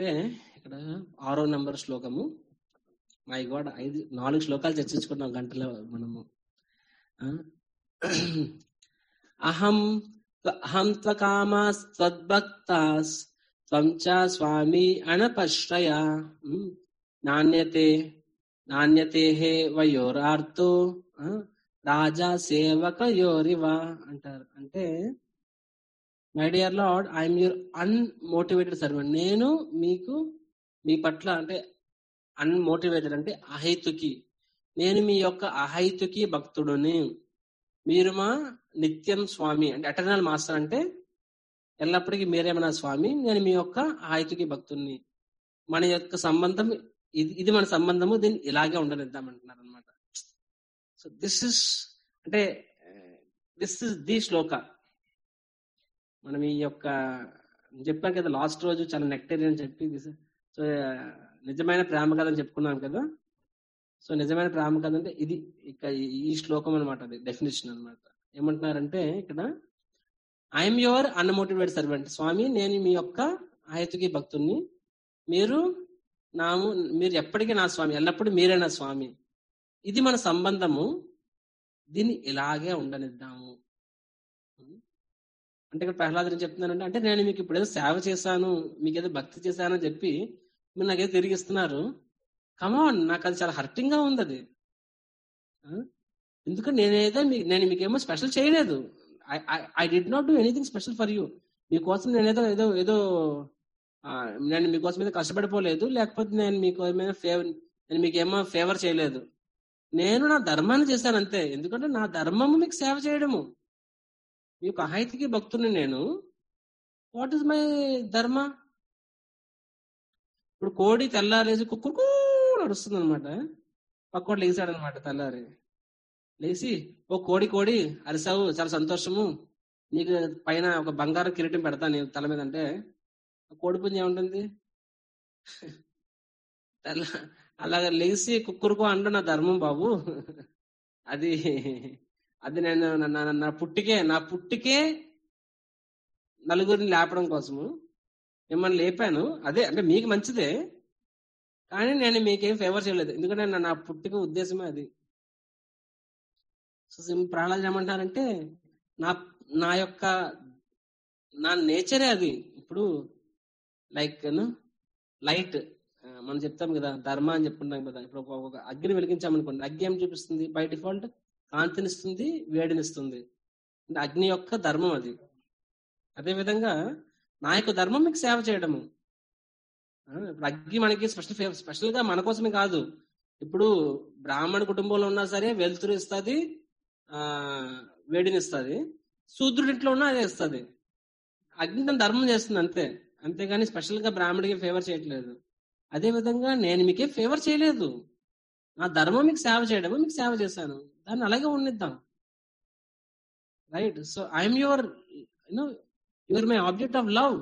అంటే ఇక్కడ ఆరో నంబర్ శ్లోకము మై గాడ్ ఐదు నాలుగు శ్లోకాలు చర్చించుకున్నాం గంటలో మనము ఆ? అహం అహం త్వకామాస్ త్వద్భక్తాస్ త్వం చ స్వామి అనపశ్రయ ఉమ్, నాణ్యతే నాణ్యతే హే వయోరార్తో ఆ, రాజా సేవకయోరివ అంటారు అంటే my dear lord I'm your unmotivated servant నేను మీకు మీ పట్ల అంటే అన్మోటివేటెడ్ అంటే అహైతుకి నేను మీ యొక్క అహైతుకి భక్తుడుని మీరు మా నిత్యం స్వామి అంటే అటర్నల్ మాస్టర్ అంటే ఎల్లప్పటికీ మీరేమన్నా స్వామి నేను మీ యొక్క అహైతుకి భక్తుడిని మన యొక్క సంబంధం ఇది ఇది మన సంబంధము దీన్ని ఇలాగే ఉండనిద్దామంటున్నారు అనమాట సో దిస్ ఇస్ అంటే దిస్ ఇస్ ది శ్లోక మనం ఈ యొక్క చెప్పాను కదా లాస్ట్ రోజు చాలా నెక్టరీ అని చెప్పి this- సో నిజమైన ప్రేమ కథ అని చెప్పుకున్నాం కదా సో నిజమైన ప్రేమ కథ అంటే ఇది ఇక ఈ శ్లోకం అనమాట అది డెఫినేషన్ అన్నమాట ఏమంటున్నారంటే ఇక్కడ ఐఎమ్ యువర్ అన్మోటివేటెడ్ సర్వెంట్ స్వామి నేను మీ యొక్క ఆయతుకి భక్తుణ్ణి మీరు నాము మీరు ఎప్పటికీ నా స్వామి ఎల్లప్పుడూ మీరే నా స్వామి ఇది మన సంబంధము దీన్ని ఇలాగే ఉండనిద్దాము అంటే ఇక్కడ ప్రహ్లాద్ ఏం చెప్తున్నానంటే అంటే నేను మీకు ఇప్పుడు ఏదో సేవ చేశాను మీకు ఏదో భక్తి చేశాను అని చెప్పి మీరు నాకేదో తిరిగి ఇస్తున్నారు కమాన్ నాకు అది చాలా హర్టింగ్ గా ఉంది అది ఆ? ఎందుకంటే నేనేదో మీ- నేను మీకేమో స్పెషల్ చేయలేదు I did not do anything special for you మీకోసం నేనేదో ఏదో ఏదో ఆ, నేను మీకోసం మీద కష్టపడిపోలేదు లేకపోతే నేను మీకోసం ఫేవర్ నేను మీకేమో ఫేవర్ చేయలేదు నేను నా ధర్మాన్ని చేశాను అంతే ఎందుకంటే నా ధర్మము మీకు సేవ చేయడము మీ యొక్క అహైతికి భక్తుని నేను వాట్ ఇస్ మై ధర్మ ఇప్పుడు కోడి తెల్లారేసి కుక్కుకు నడుస్తుంది అనమాట పక్కోడు లేచాడు అనమాట తెల్లారి లేచి ఓ కోడి కోడి అరిసావు చాలా సంతోషము నీకు పైన ఒక బంగారు కిరీటం పెడతాను నీ తల మీద అంటే ఆ కోడి పుంజ ఏముంటుంది తెల్ల అలాగ లేచి కుక్కురుకో అంటే నా ధర్మం బాబు అది అది నేను నా- నా- నా పుట్టికే నా పుట్టికే నలుగురిని లేపడం కోసము మిమ్మల్ని లేపాను అదే అంటే మీకు మంచిదే కానీ నేను మీకేం ఫేవర్ చేయలేదు ఎందుకంటే నా- నా పుట్టిక ఉద్దేశమే అది సో sim- ప్రహ్లాద్ ఏమంటారంటే నా నా యొక్క నా నేచరే అది ఇప్పుడు లైక్ లైట్ మనం చెప్తాం కదా ధర్మ అని చెప్పుకుంటాం కదా ఇప్పుడు ఒక- ఒక అగ్ని వెలిగించామనుకోండి అగ్ని ఏం చూపిస్తుంది బై డిఫాల్ట్ కాంతినిస్తుంది వేడినిస్తుంది అంటే అగ్ని యొక్క ధర్మం అది అదే విధంగా నా యొక్క ధర్మం మీకు సేవ చేయడము ఆ, ఇప్పుడు అగ్ని మనకి స్పెషల్ స్పెషల్ గా మన కోసమే కాదు ఇప్పుడు బ్రాహ్మణ కుటుంబంలో ఉన్నా సరే వెలుతురు ఇస్తుంది ఆ వేడిని ఇస్తుంది శూద్రుడి ఇంట్లో ఉన్నా అదే ఇస్తుంది అగ్ని తన ధర్మం చేస్తుంది అంతే అంతేగాని స్పెషల్ గా బ్రాహ్మడికి ఫేవర్ చేయట్లేదు అదే విధంగా నేను మీకే ఫేవర్ చేయలేదు నా ధర్మం మీకు సేవ చేయడము మీకు సేవ చేశాను దాన్ని అలాగే ఉండిద్దాం right so I'm your you know your my object of love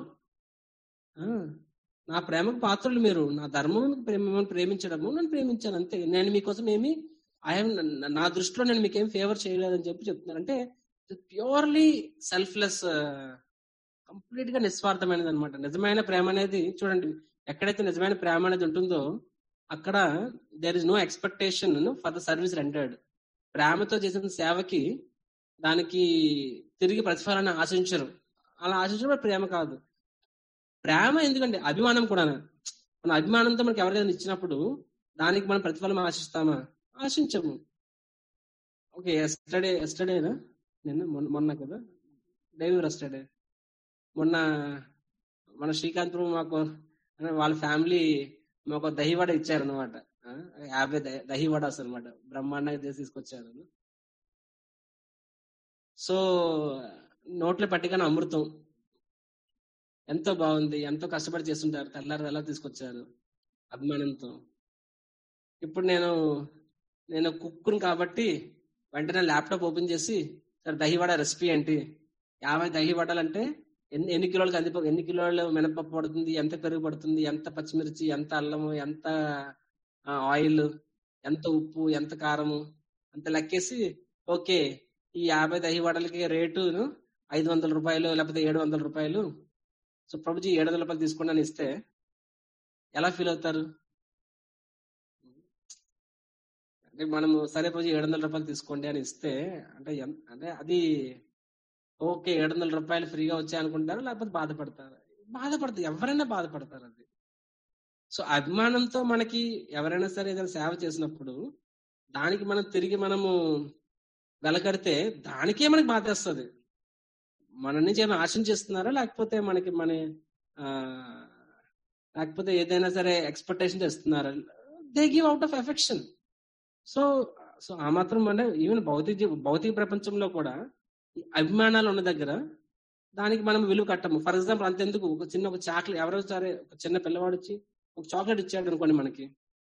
నా ప్రేమకు పాత్రలు మీరు నా ధర్మం మిమ్మల్ని ప్రేమించడము నన్ను ప్రేమించాను అంతే నేను మీకోసం ఏమి ఐఎమ్ నా దృష్టిలో నేను మీకేం ఫేవర్ చేయలేదని చెప్పి చెప్తున్నారు అంటే ప్యూర్లీ సెల్ఫ్లెస్ కంప్లీట్ గా నిస్వార్థమైనది అనమాట నిజమైన ప్రేమ అనేది చూడండి ఎక్కడైతే నిజమైన ప్రేమ అనేది ఉంటుందో అక్కడ there is no expectation for the service rendered ప్రేమతో చేసిన సేవకి దానికి తిరిగి ప్రతిఫలాన్ని ఆశించరు అలా ఆశించడం ప్రేమ కాదు ప్రేమ ఎందుకంటే అభిమానం కూడా మన అభిమానంతో మనకి ఎవరికైనా ఇచ్చినప్పుడు దానికి మనం ప్రతిఫలం ఆశిస్తామా ఆశించము ఓకే ఎస్టర్డే ఎస్టర్డేనా నిన్న మొన్న మొన్న కదా డైవర్ ఎస్టర్డే మొన్న మన శ్రీకాంత్ ప్రభు మాకు అంటే వాళ్ళ ఫ్యామిలీ మాకు ఒక దహివడ ఇచ్చారనమాట యాభై దహి- దహివడాస్ అనమాట బ్రహ్మాండంగా చేసి తీసుకొచ్చారు సో నోట్లో పట్టికన అమృతం ఎంతో బాగుంది ఎంతో కష్టపడి చేస్తుంటారు తెల్లారి ఎలా తీసుకొచ్చారు అభిమానంతో ఇప్పుడు నేను నేను కుక్కును కాబట్టి వెంటనే ల్యాప్టాప్ ఓపెన్ చేసి సార్ దహివడ రెసిపీ ఏంటి యాభై దహివడలు అంటే ఎన్ని ఎన్ని కిలోలు కందిపప్పు ఎన్ని కిలోలు మినపప్పు పడుతుంది ఎంత పెరుగు పడుతుంది ఎంత పచ్చిమిర్చి ఎంత అల్లము ఎంత ఆయిల్ ఎంత ఉప్పు ఎంత కారము అంత లెక్కేసి ఓకే ఈ యాభై దహి వడలకి రేటు ఐదు వందల రూపాయలు లేకపోతే ఏడు వందల రూపాయలు సో ప్రభుజీ ఏడు వందల రూపాయలు తీసుకోండి అని ఇస్తే ఎలా ఫీల్ అవుతారు అంటే మనము సరే రోజు ఏడు వందల రూపాయలు తీసుకోండి అని ఇస్తే అంటే ఎన్- అంటే అది ఓకే ఏడు వందల రూపాయలు ఫ్రీగా వచ్చాయి అనుకుంటారు లేకపోతే బాధపడతారు బాధపడతారు ఎవరైనా బాధపడతారు అది సో అభిమానంతో మనకి ఎవరైనా సరే ఏదైనా సేవ చేసినప్పుడు దానికి మనం తిరిగి మనము వెలకడితే దానికే మనకి బాధేస్తుంది మన నుంచి ఏమైనా ఆశించేస్తున్నారా లేకపోతే మనకి మన ఆ, లేకపోతే ఏదైనా సరే ఎక్స్పెక్టేషన్ ఇస్తున్నారా they give out of affection so so ఆ మాత్రం అంటే ఈవెన్ భౌతిక జీ- భౌతిక ప్రపంచంలో కూడా ఈ అభిమానాలు ఉన్న దగ్గర దానికి మనం విలువ కట్టము ఫర్ ఎగ్జాంపుల్ అంతెందుకు ఒక చిన్న ఒక చాక్లెట్ ఎవరో సరే ఒక చిన్న పిల్లవాడు వచ్చి ఒక చాక్లెట్ ఇచ్చాడు అనుకోండి మనకి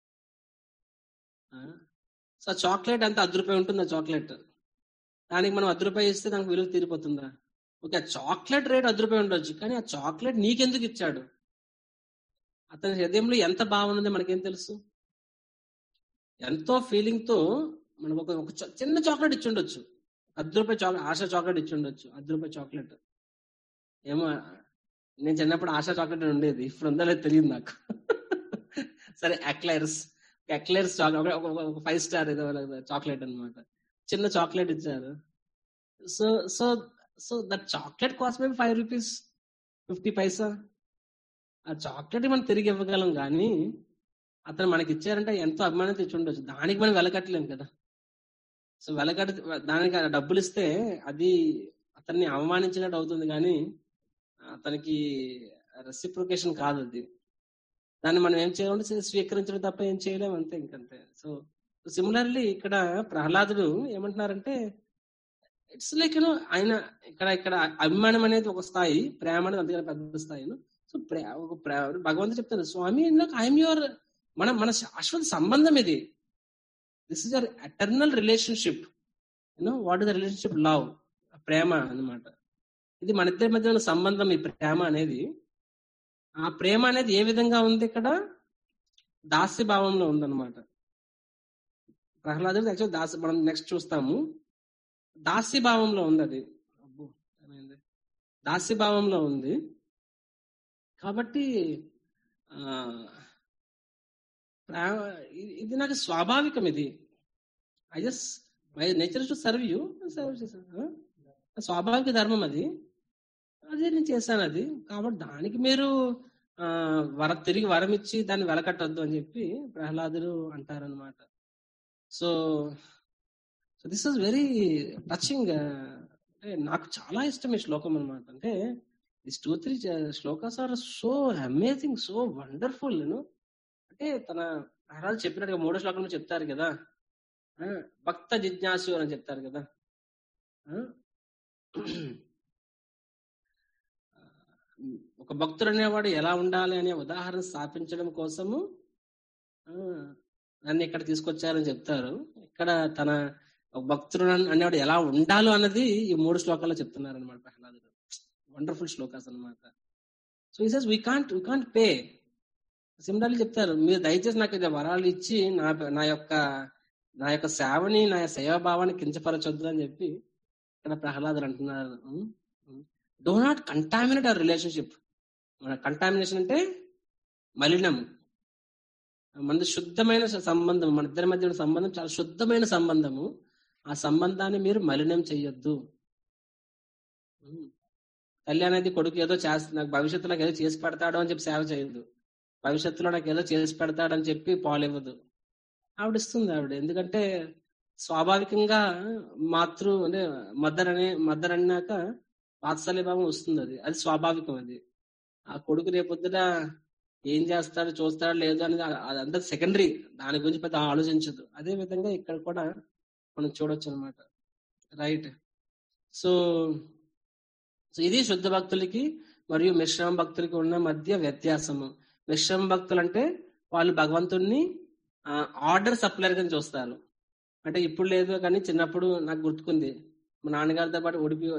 ఆ, సో ఆ చాక్లెట్ అంత అర్ధ రూపాయి ఉంటుంది ఆ చాక్లెట్ దానికి మనం అర్ధ రూపాయి ఇస్తే దానికి విలువ తీరిపోతుందా ఓకే ఆ చాక్లెట్ రేట్ అర్ధ రూపాయి ఉండొచ్చు కానీ ఆ చాక్లెట్ నీకెందుకు ఇచ్చాడు అతని హృదయంలో ఎంత భావన ఉంది మనకేం తెలుసు ఎంతో ఫీలింగ్ తో మనకు ఒక ఒక చ- చిన్న చాక్లెట్ ఇచ్చి ఉండొచ్చు అర్ధ రూపాయి చాక్లెట్ ఆశ చాక్లెట్ ఇచ్చి ఉండొచ్చు అర్ధ రూపాయి చాక్లెట్ ఏమో నేను చిన్నప్పుడు ఆశా చాక్లెట్ అని ఉండేది ఇప్పుడు ఉందో లేదో తెలియదు నాకు సరే ఎక్లైర్స్ ఎక్లైర్స్ చాక్లెట్ ఒక ఫైవ్ స్టార్ ఏదో చాక్లెట్ అన్నమాట చిన్న చాక్లెట్ ఇచ్చారు so so so that chocolate cost maybe five rupees fifty paisa ఆ చాక్లెట్ మనం తిరిగి ఇవ్వగలం కానీ అతను మనకి ఇచ్చారంటే ఎంతో అభిమానం తెచ్చి ఉండొచ్చు దానికి మనం వెలకట్టలేం కదా సో వెలకట్టి దానికి ఆ డబ్బులు ఇస్తే అది అతన్ని అవమానించినట్టు అవుతుంది కానీ అతనికి రెసిప్రికేషన్ కాదు అది దాన్ని మనం ఏం చేయాలంటే స్వీకరించడం తప్ప ఏం చేయలేం అంతే ఇంకంతే సో సిమిలర్లీ ఇక్కడ ప్రహ్లాదుడు ఏమంటున్నారంటే ఇట్స్ లైక్ యూనో ఆయన ఇక్కడ ఇక్కడ అభిమానం అనేది ఒక స్థాయి ప్రేమ అనేది అంతకన్నా పెద్ద స్థాయి సో ప్రే ఒక ప్రే భగవంతుడు చెప్తారు స్వామి ఐఎమ్ యువర్ మన మన శాశ్వత సంబంధం ఇది this is your eternal relationship you know what is the relationship love ప్రేమ అన్నమాట ఇది మన ఇద్దరి మధ్య ఉన్న సంబంధం ఈ ప్రేమ అనేది ఆ ప్రేమ అనేది ఏ విధంగా ఉంది ఇక్కడ దాస్య భావంలో ఉందన్నమాట ప్రహ్లాదుడు యాక్చువల్ దాస్య మనం నెక్స్ట్ చూస్తాము దాస్య భావంలో ఉంది అది అబ్బో ఏమైంది దాస్య భావంలో ఉంది కాబట్టి ఆ ప్రా- ఇది- ఇది నాకు స్వాభావికం ఇది I just my nature to serve you serve చేశాను స్వాభావిక ధర్మం అది అదే నేను చేశాను అది కాబట్టి దానికి మీరు ఆ వర తిరిగి వరం ఇచ్చి దాన్ని వెలకట్టొద్దు అని చెప్పి ప్రహ్లాదుడు అంటారనమాట so so this is very touching అంటే నాకు చాలా ఇష్టం ఈ శ్లోకం అనమాట అంటే this two three shlokas are so amazing so wonderful you know అంటే తన ప్రహ్లాదు చెప్పినట్టుగా మూడో శ్లోకంలో చెప్తారు కదా ఆ, భక్త జిజ్ఞాసు అని చెప్తారు కదా ఆ, ఒక భక్తుడు అనేవాడు ఎలా ఉండాలి అనే ఉదాహరణ స్థాపించడం కోసము ఆ, నన్ను ఇక్కడ తీసుకొచ్చారని చెప్తారు ఇక్కడ తన ఒక భక్తుడు అనేవాడు ఎలా ఉండాలో అన్నది ఈ మూడు శ్లోకాల్లో చెప్తున్నారు అనమాట ప్రహ్లాదుడు వండర్ఫుల్ శ్లోకాస్ అనమాట సో ఈ says we can't we can't pay similarly చెప్తారు మీరు దయచేసి నాకు ఇది వరాలు ఇచ్చి నా నా యొక్క నా యొక్క సేవని నా సేవాభావాన్ని కించపరచొద్దు అని చెప్పి ఇక్కడ ప్రహ్లాదుడు అంటున్నారు do not contaminate our relationship మన కంటామినేషన్ అంటే మలినం మనది శుద్ధమైన సంబంధం మన ఇద్దరి మధ్య ఉన్న సంబంధం చాలా శుద్ధమైన సంబంధము ఆ సంబంధాన్ని మీరు మలినం చెయ్యొద్దు ఉమ్. తల్లి అనేది కొడుకు ఏదో చేస్తా నాకు భవిష్యత్తులో నాకు ఏదో చేసి పెడతాడు అని చెప్పి సేవ చేయదు భవిష్యత్తులో నాకు ఏదో చేసి పెడతాడని చెప్పి పాలు ఇవ్వదు ఆవిడ ఇస్తుంది ఆవిడ ఎందుకంటే స్వాభావికంగా మాతృ అంటే మదర్ అనే మదర్ అన్నాక వాత్సల్య భావం వస్తుంది అది అది స్వాభావికం అది ఆ కొడుకు రేపొద్దున ఏం చేస్తాడు చూస్తాడు లేదు అనేది అ- అదంతా సెకండరీ దాని గురించి పెద్ద ఆలోచించదు అదే విధంగా ఇక్కడ కూడా మనం చూడొచ్చు అనమాట రైట్ సో సో ఇది శుద్ధ భక్తులకి మరియు మిశ్రమ భక్తులకి ఉన్న మధ్య వ్యత్యాసము మిశ్రమ భక్తులు అంటే వాళ్ళు భగవంతుణ్ణి ఆర్డర్ సప్లైర్ కింద చూస్తారు అంటే ఇప్పుడు లేదు కానీ చిన్నప్పుడు నాకు గుర్తుకుంది మా నాన్నగారితో పాటు Udupi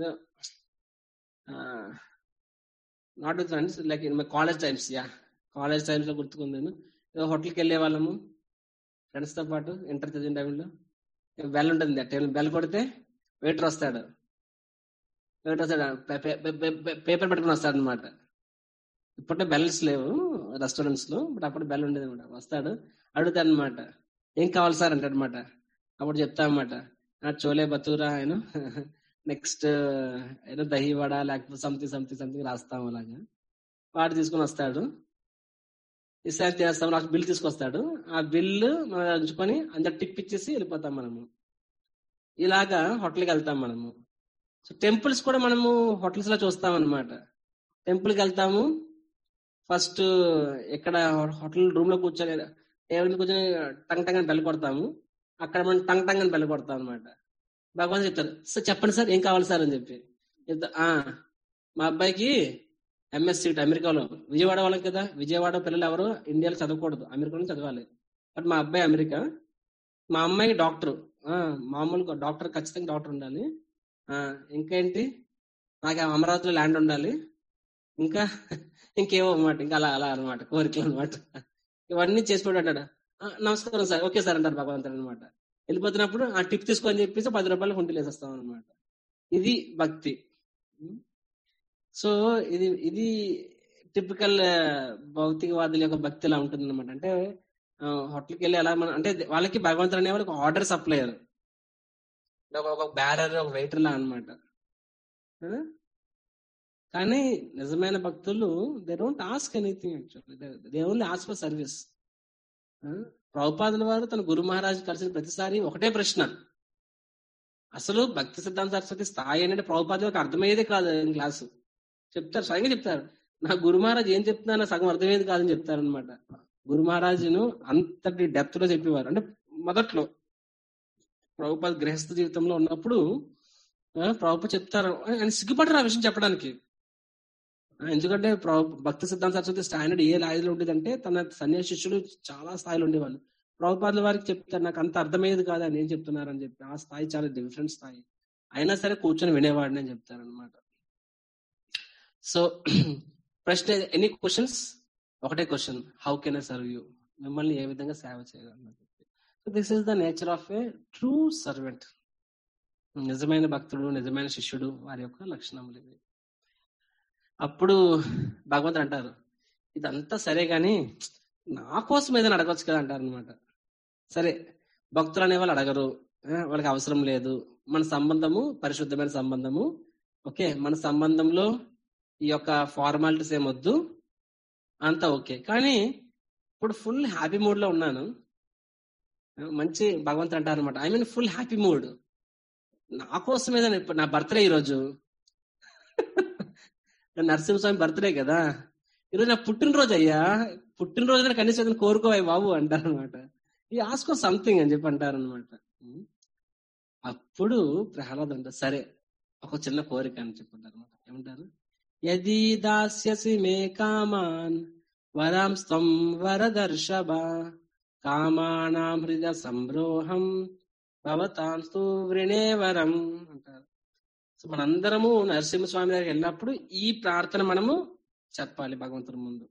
not with friends like in my college times yeah college times లో గుర్తుకుంది నేను ఏదో హోటల్కి వెళ్ళే వాళ్ళము ఫ్రెండ్స్ తో పాటు ఇంటర్ చదివిన టైంలో బెల్ ఉంటుంది ఆ టైం బెల్ కొడితే వెయిటర్ వస్తాడు వెయిటర్ వస్తాడు పేపర్ పెట్టుకుని వస్తాడు అనమాట ఇప్పట్లో బెల్స్ లేవు రెస్టారెంట్స్ లో బట్ అప్పుడు బెల్ ఉండేది అనమాట వస్తాడు అడుగుతాడు అనమాట ఏం కావాలి సార్ అంటాడు అనమాట అప్పుడు చెప్తా అనమాట చోలే బతూరా ఆయన నెక్స్ట్ ఏదో దహి వడ లేకపోతే సంథింగ్ సంథింగ్ సంథింగ్ రాస్తాం అలాగా వాడు తీసుకుని వస్తాడు ఈసారి చేస్తాం నాకు బిల్ తీసుకొస్తాడు ఆ బిల్లు మనం ఉంచుకొని అందరు టిప్ ఇచ్చేసి వెళ్ళిపోతాం మనము ఇలాగా హోటల్కి వెళ్తాం మనము సో టెంపుల్స్ కూడా మనము హోటల్స్ లో చూస్తాం అనమాట టెంపుల్కి వెళ్తాము ఫస్ట్ ఎక్కడ హోటల్ రూమ్ లో కూర్చొని టేబుల్ మీద కూర్చొని టంగ్ టంగ్ అని బెల్ కొడతాము అక్కడ మనం టంగ్ టంగ్ అని బెల్ కొడతాం అనమాట భగవాన్ చెప్తారు సార్ చెప్పండి సార్ ఏం కావాలి సార్ అని చెప్పి చెప్తా "ఆ, మా అబ్బాయికి ఎంఎస్ సీట్ అమెరికాలో విజయవాడ వాళ్ళకి కదా విజయవాడ పిల్లలు ఎవరు ఇండియాలో చదవకూడదు అమెరికాలో చదవాలి బట్ మా అబ్బాయి అమెరికా మా అమ్మాయి డాక్టర్ మామూలుగా డాక్టర్ ఖచ్చితంగా డాక్టర్ ఉండాలి ఆ, ఇంకేంటి నాకు అమరావతిలో ల్యాండ్ ఉండాలి ఇంకా ఇంకేవో అన్నమాట ఇంకా అలా అలా అనమాట కోరికలు అనమాట ఇవన్నీ చేసి పెట్టాడు నమస్కారం సార్ ఓకే సార్ అంటారు భగవంతుడు అనమాట వెళ్ళిపోతున్నప్పుడు ఆ టిప్ తీసుకొని చెప్పేసి పది రూపాయలు హుండీలు వేసేస్తాం అనమాట ఇది భక్తి సో ఇది ఇది టిపికల్ భౌతికవాదుల యొక్క భక్తి ఇలా ఉంటుంది అనమాట అంటే హోటల్కి వెళ్ళి ఎలా మనం అంటే వాళ్ళకి భగవంతుడు అనే వాళ్ళకి ఆర్డర్ సప్లయర్ ఒక బ్యారర్ ఒక వెయిటర్ లా అనమాట కానీ నిజమైన భక్తులు they don't ask anything actually they only ask for service ప్రభుపాదుల వారు తన గురు మహారాజు కలిసిన ప్రతిసారి ఒకటే ప్రశ్న అసలు భక్తి సిద్ధాంత సరస్వతి స్థాయి అనేది ప్రభుపాదుల వారికి అర్థమయ్యేదే కాదు ఆయన క్లాసు చెప్తారు స్వయంగా చెప్తారు నా గురు మహారాజ్ ఏం చెప్తున్నా సగం అర్థమయ్యేది కాదని చెప్తారు అనమాట గురు మహారాజును అంతటి డెప్త్ లో చెప్పేవారు అంటే మొదట్లో ప్రభుపాద గృహస్థ జీవితంలో ఉన్నప్పుడు ఆ, ప్రభుప చెప్తారు ఆయన సిగ్గుపడరు ఆ విషయం చెప్పడానికి ఆ, ఎందుకంటే ప్రభు- భక్తి సిద్ధాంత సరస్వతి స్టాండర్డ్ ఏ స్థాయిలో ఉండేదంటే తన సన్యాసి శిష్యులు చాలా స్థాయిలో ఉండేవాళ్ళు ప్రభుపాదుల వారికి చెప్తారు నాకు అంత అర్థమయ్యేది కాదు అని ఏం చెప్తున్నారని చెప్పి ఆ స్థాయి చాలా డిఫరెంట్ స్థాయి అయినా సరే కూర్చొని వినేవాడిని అని చెప్తారు అనమాట సో ప్రశ్న ఎనీ క్వశ్చన్స్ ఒకటే question how can I serve you మిమ్మల్ని ఏ విధంగా సేవ చేయగలను so this is the nature of a true servant నిజమైన భక్తుడు నిజమైన శిష్యుడు వారి యొక్క లక్షణములు ఇవి అప్పుడు భగవంతుడు అంటారు ఇదంతా సరే గాని నా కోసం ఏదైనా అడగవచ్చు కదా అంటారు అనమాట సరే భక్తులు అనే వాళ్ళు అడగరు ఆ, వాళ్ళకి అవసరం లేదు మన సంబంధము పరిశుద్ధమైన సంబంధము ఓకే మన సంబంధంలో ఈ యొక్క ఫార్మాలిటీస్ ఏమొద్దు అంతా ఓకే కానీ ఇప్పుడు ఫుల్ హ్యాపీ మూడ్ లో ఉన్నాను ఆ, మంచి భగవంతుడు అంటారు అనమాట I mean full happy mood నా కోసం ఏదైనా ఇప్పుడు నా బర్త్డే ఈరోజు నరసింహస్వామి బర్త్డే కదా ఈరోజు నా పుట్టినరోజు అయ్యా పుట్టినరోజు నాకు కనీసం ఏదైనా కోరుకోవాయి బాబు అంటారు అనమాట ఈ ఆస్కో సంథింగ్ అని చెప్పి అంటారు అనమాట అప్పుడు ప్రహ్లాద్ అంటారు సరే ఒక చిన్న కోరిక అని చెప్పుంటారు అనమాట ఏమంటారు యది దాస్యసి మే కామాన్ వరాంస్తం వరదర్శభ కామానాం హృదయ సంరోహం భవతాంస్తు వృణే వరం అంటారు సో మనందరము నరసింహస్వామి దగ్గరికి వెళ్ళినప్పుడు ఈ ప్రార్థన మనము చెప్పాలి భగవంతుడి ముందు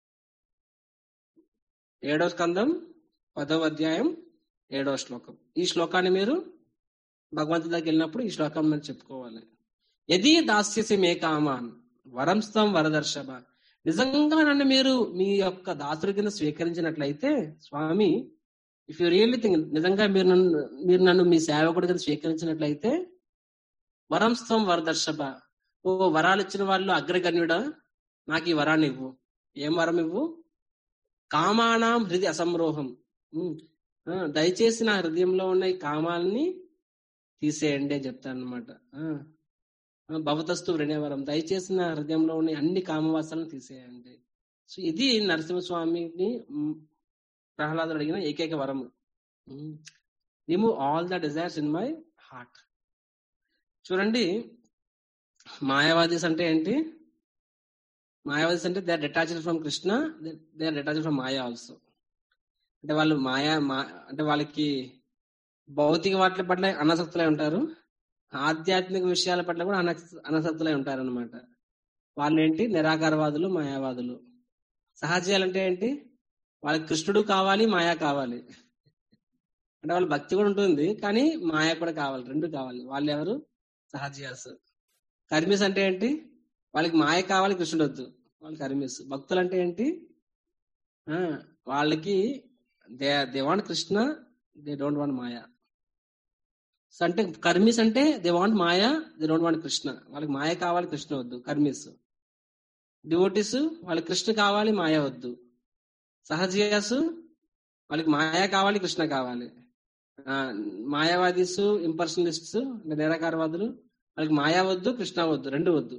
ఏడో స్కందం పదవ అధ్యాయం ఏడవ శ్లోకం ఈ శ్లోకాన్ని మీరు భగవంతుడి దగ్గరికి వెళ్ళినప్పుడు ఈ శ్లోకం మీరు చెప్పుకోవాలి యది దాస్యసి మే కామాన్ వరంస్తం వరదర్శభ నిజంగా నన్ను మీరు మీ యొక్క దాసుడి కింద స్వీకరించినట్లయితే స్వామి ఇఫ్ యూ రియల్లీ థింక్ నిజంగా మీరు నన్ను మీరు నన్ను మీ సేవకుడి కింద స్వీకరించినట్లయితే వరంస్తం వరదర్శభ ఓ వరాలు ఇచ్చిన వాళ్ళు అగ్రగణ్యుడా నాకు ఈ వరాన్ని ఇవ్వు ఏం వరం ఇవ్వు కామానాం హృదయ అసంరోహం ఉమ్, ఆ, దయచేసి నా హృదయంలో ఉన్న ఈ కామాలని తీసేయండి అని చెప్తాను అనమాట భవతస్తు వృణేవరం దయచేసి నా హృదయంలో ఉన్న అన్ని కామవాసాలను తీసేయండి సో ఇది నరసింహస్వామిని ఉమ్, ప్రహ్లాదుడు అడిగిన ఏకైక వరము remove all the desires in my heart చూడండి మాయావాదీస్ అంటే ఏంటి మాయావాదీస్ అంటే they are detached from Krishna they are detached from maya also అంటే వాళ్ళు మాయా మా అంటే వాళ్ళకి భౌతిక వాటి పట్ల అనాసక్తులై ఉంటారు ఆధ్యాత్మిక విషయాల పట్ల కూడా అనస- అనాసక్తులై ఉంటారు అనమాట వాళ్ళు ఏంటి నిరాకారవాదులు మాయావాదులు సహజీయాలంటే ఏంటి వాళ్ళకి కృష్ణుడు కావాలి మాయా కావాలి అంటే వాళ్ళ భక్తి కూడా ఉంటుంది కానీ మాయా కూడా కావాలి రెండు కావాలి వాళ్ళు ఎవరు సహజీయాస్ కర్మీస్ అంటే ఏంటి వాళ్ళకి మాయ కావాలి కృష్ణుడు వద్దు వాళ్ళు కర్మీస్ భక్తులు అంటే ఏంటి ఆ, వాళ్ళకి they they want Krishna they don't want maya so అంటే కర్మీస్ అంటే they want maya they don't want Krishna వాళ్ళకి మాయ కావాలి కృష్ణ వద్దు కర్మీస్ డివోటీస్ వాళ్ళకి కృష్ణ కావాలి మాయ వద్దు సహజీయాసు వాళ్ళకి మాయా కావాలి కృష్ణ కావాలి ఆ, మాయావాదీస్ ఇంపర్సనలిస్ట్స్ నిరాకారవాదులు వాళ్ళకి మాయా వద్దు కృష్ణ వద్దు రెండు వద్దు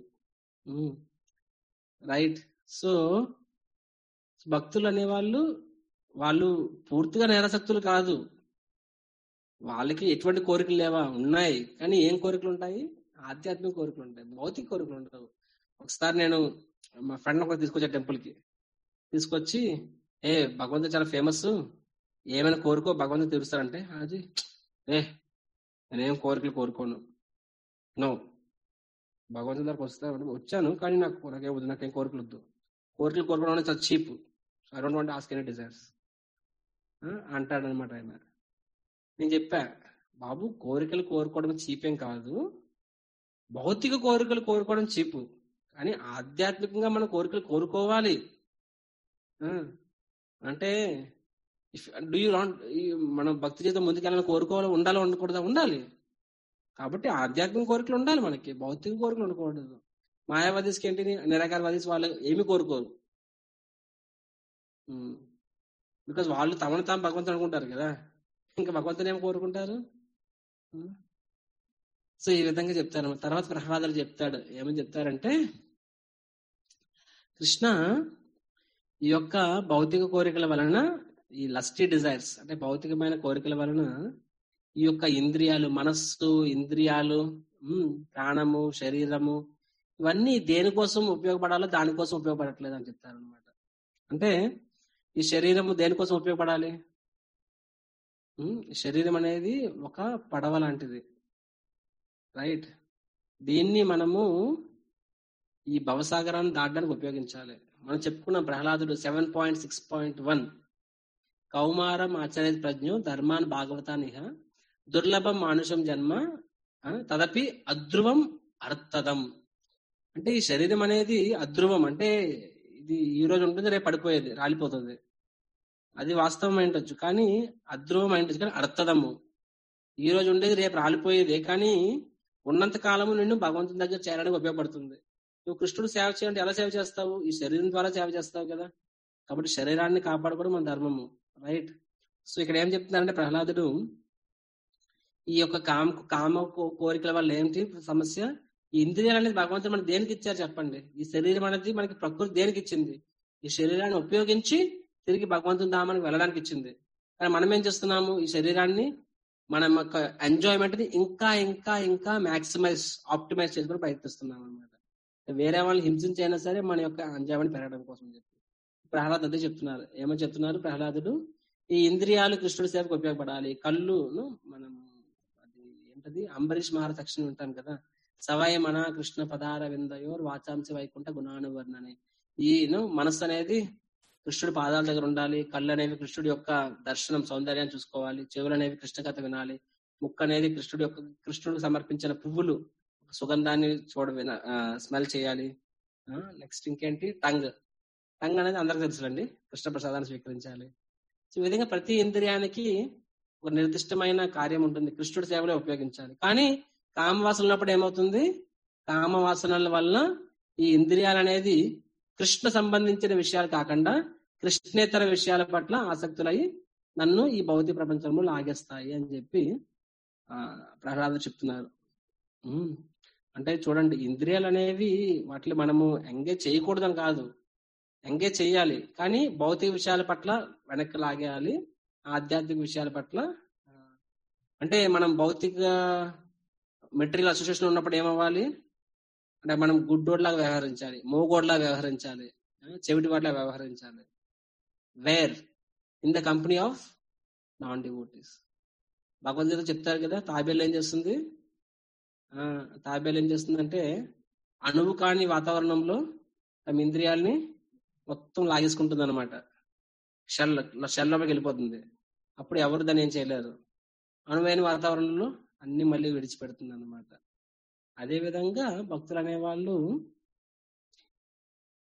రైట్ సో భక్తులు అనేవాళ్ళు వాళ్ళు పూర్తిగా నిరాసక్తులు కాదు వాళ్ళకి ఎటువంటి కోరికలు లేవా ఉన్నాయి కానీ ఏం కోరికలు ఉంటాయి ఆధ్యాత్మిక కోరికలు ఉంటాయి భౌతిక కోరికలు ఉండవు ఒకసారి నేను మా ఫ్రెండ్ ఒకటి తీసుకొచ్చా టెంపుల్ కి తీసుకొచ్చి ఏ భగవంతుడు చాలా ఫేమస్ ఏమైనా కోరుకో భగవంతుడు తీరుస్తారంటే అది ఏ నేనేం కోరికలు కోరుకోను నో భగవంతుడి దగ్గరకు వస్తా వచ్చాను కానీ నాకు నాకేం వద్దు నాకేం కోరికలు వద్దు కోరికలు కోరుకోవడం అనేది చాలా cheap I don't want ask any desires అంటాడు అనమాట ఆయన నేను చెప్పా బాబు కోరికలు కోరుకోవడం చీప్ ఏం కాదు భౌతిక కోరికలు కోరుకోవడం చీపు కానీ ఆధ్యాత్మికంగా మన కోరికలు కోరుకోవాలి ఆ, అంటే డూ యూ వాంట్ మనం భక్తి జీవితం ముందుకెళ్ళాలని కోరుకోవాలి ఉండాలి ఉండకూడదా ఉండాలి కాబట్టి ఆధ్యాత్మిక కోరికలు ఉండాలి మనకి భౌతిక కోరికలు ఉండకూడదు మాయావాదీస్కి ఏంటి నిరాకారవాదీస్ వాళ్ళు ఏమి కోరుకోరు బికాజ్ వాళ్ళు తమను తాము భగవంతుడు అనుకుంటారు కదా ఇంకా భగవంతుని ఏమి కోరుకుంటారు సో ఈ విధంగా చెప్తారు తర్వాత ప్రహ్లాదులు చెప్తాడు ఏమని చెప్తారంటే కృష్ణ ఈ యొక్క భౌతిక కోరికల వలన ఈ లస్టీ డిజైర్స్ అంటే భౌతికమైన కోరికల వలన ఈ యొక్క ఇంద్రియాలు మనస్సు ఇంద్రియాలు ఉమ్, ప్రాణము శరీరము ఇవన్నీ దేనికోసం ఉపయోగపడాలో దానికోసం ఉపయోగపడట్లేదు అని చెప్తారు అనమాట అంటే ఈ శరీరము దేనికోసం ఉపయోగపడాలి ఉమ్, శరీరం అనేది ఒక పడవ లాంటిది రైట్ దీన్ని మనము ఈ భవసాగరాన్ని దాటడానికి ఉపయోగించాలి మనం చెప్పుకున్న ప్రహ్లాదుడు seven point six point one కౌమారం ఆచార్య ప్రజ్ఞో ధర్మాన్ భాగవతానిహ దుర్లభం మానుషం జన్మ ఆ, తదపి అధ్రువం అర్థదం అంటే ఈ శరీరం అనేది అధ్రువం అంటే ఇది ఈ రోజు ఉంటుంది రేపు పడిపోయేది రాలిపోతుంది అది వాస్తవం అయింటొచ్చు కానీ అధ్రువం అయింటొచ్చు కానీ అర్థదము ఈ రోజు ఉండేది రేపు రాలిపోయేదే కానీ ఉన్నంత కాలము నిన్ను భగవంతుని దగ్గర చేరడానికి ఉపయోగపడుతుంది నువ్వు కృష్ణుడు సేవ చేయాలంటే ఎలా సేవ చేస్తావు ఈ శరీరం ద్వారా సేవ చేస్తావు కదా కాబట్టి శరీరాన్ని కాపాడుకోవడం మన ధర్మము రైట్ సో ఇక్కడ ఏం చెప్తున్నారంటే ప్రహ్లాదుడు ఈ యొక్క కామ కామ కో- కోరికల వల్ల ఏంటి సమస్య ఈ ఇంద్రియాలు అనేది భగవంతుడు మనకి దేనికి ఇచ్చారు చెప్పండి ఈ శరీరం అనేది మనకి ప్రకృతి దేనికి ఇచ్చింది ఈ శరీరాన్ని ఉపయోగించి తిరిగి భగవంతుని ధామానికి వెళ్ళడానికి ఇచ్చింది కానీ మనం ఏం చేస్తున్నాము ఈ శరీరాన్ని మన యొక్క ఎంజాయ్మెంట్ ని ఇంకా ఇంకా ఇంకా మాక్సిమైజ్ ఆప్టిమైజ్ చేసుకుని ప్రయత్నిస్తున్నాం అనమాట వేరే వాళ్ళని హింసించైనా సరే మన యొక్క ఎంజాయ్మెంట్ పెరగడం కోసం చెప్పి ప్రహ్లాద్ అదే చెప్తున్నారు ఏమని చెప్తున్నారు ప్రహ్లాదుడు ఈ ఇంద్రియాలు కృష్ణుడి సేవకు ఉపయోగపడాలి కళ్ళును మనం అది ఏంటది అంబరీష్ మహారాజ్ సెక్షన్ వింటాం కదా సవాయి మన కృష్ణ పదార విందయోర్ వాచాంసి వైకుంఠ గుణానువర్ణని ఈను మనస్సు అనేది కృష్ణుడి పాదాల దగ్గర ఉండాలి కళ్ళు అనేవి కృష్ణుడి యొక్క దర్శనం సౌందర్యాన్ని చూసుకోవాలి చెవులు అనేవి కృష్ణ కథ వినాలి ముక్కు అనేది కృష్ణుడి యొక్క కృష్ణుడికి సమర్పించిన పువ్వులు సుగంధాన్ని చూడ స్మెల్ చేయాలి నెక్స్ట్ ఇంకేంటి టంగ్ టంగ్ అనేది అందరికి తెలుసులండి కృష్ణ ప్రసాదాన్ని స్వీకరించాలి సో ఈ విధంగా ప్రతి ఇంద్రియానికి ఒక నిర్దిష్టమైన కార్యం ఉంటుంది కృష్ణుడి సేవలో ఉపయోగించాలి కానీ కామవాసన ఉన్నప్పుడు ఏమవుతుంది కామవాసనల వలన ఈ ఇంద్రియాలు అనేది కృష్ణ సంబంధించిన విషయాలు కాకుండా కృష్ణేతర విషయాల పట్ల ఆసక్తులై నన్ను ఈ భౌతిక ప్రపంచంలో లాగేస్తాయి అని చెప్పి ఆ ప్రహ్లాదు చెప్తున్నారు ఉమ్, అంటే చూడండి ఇంద్రియాలు అనేవి వాటిని మనము ఎంగేజ్ చేయకూడదని కాదు ఎంగేజ్ చేయాలి కానీ భౌతిక విషయాల పట్ల వెనక్కి లాగేయాలి ఆధ్యాత్మిక విషయాల పట్ల ఆ, అంటే మనం భౌతిక మెటీరియల్ అసోసియేషన్ ఉన్నప్పుడు ఏమవ్వాలి అంటే మనం గుడ్డోడ్లాగా వ్యవహరించాలి మోగోడ్లా వ్యవహరించాలి ఆ, చెవిటివాడ్లా వ్యవహరించాలి where in the company of non devotees Bhagavad Gita చెప్తారు కదా తాబేలు ఏం చేస్తుంది ఆ, తాబేలు ఏం చేస్తుందంటే అణువు కాని వాతావరణంలో తమ ఇంద్రియాల్ని మొత్తం లాగేసుకుంటుంది అనమాట షెల్ షెల్లోకి వెళ్ళిపోతుంది అప్పుడు ఎవరు దాన్ని ఏం చేయలేరు అనువైన వాతావరణంలో అన్ని మళ్ళీ విడిచిపెడుతుంది అనమాట అదే విధంగా భక్తులు అనేవాళ్ళు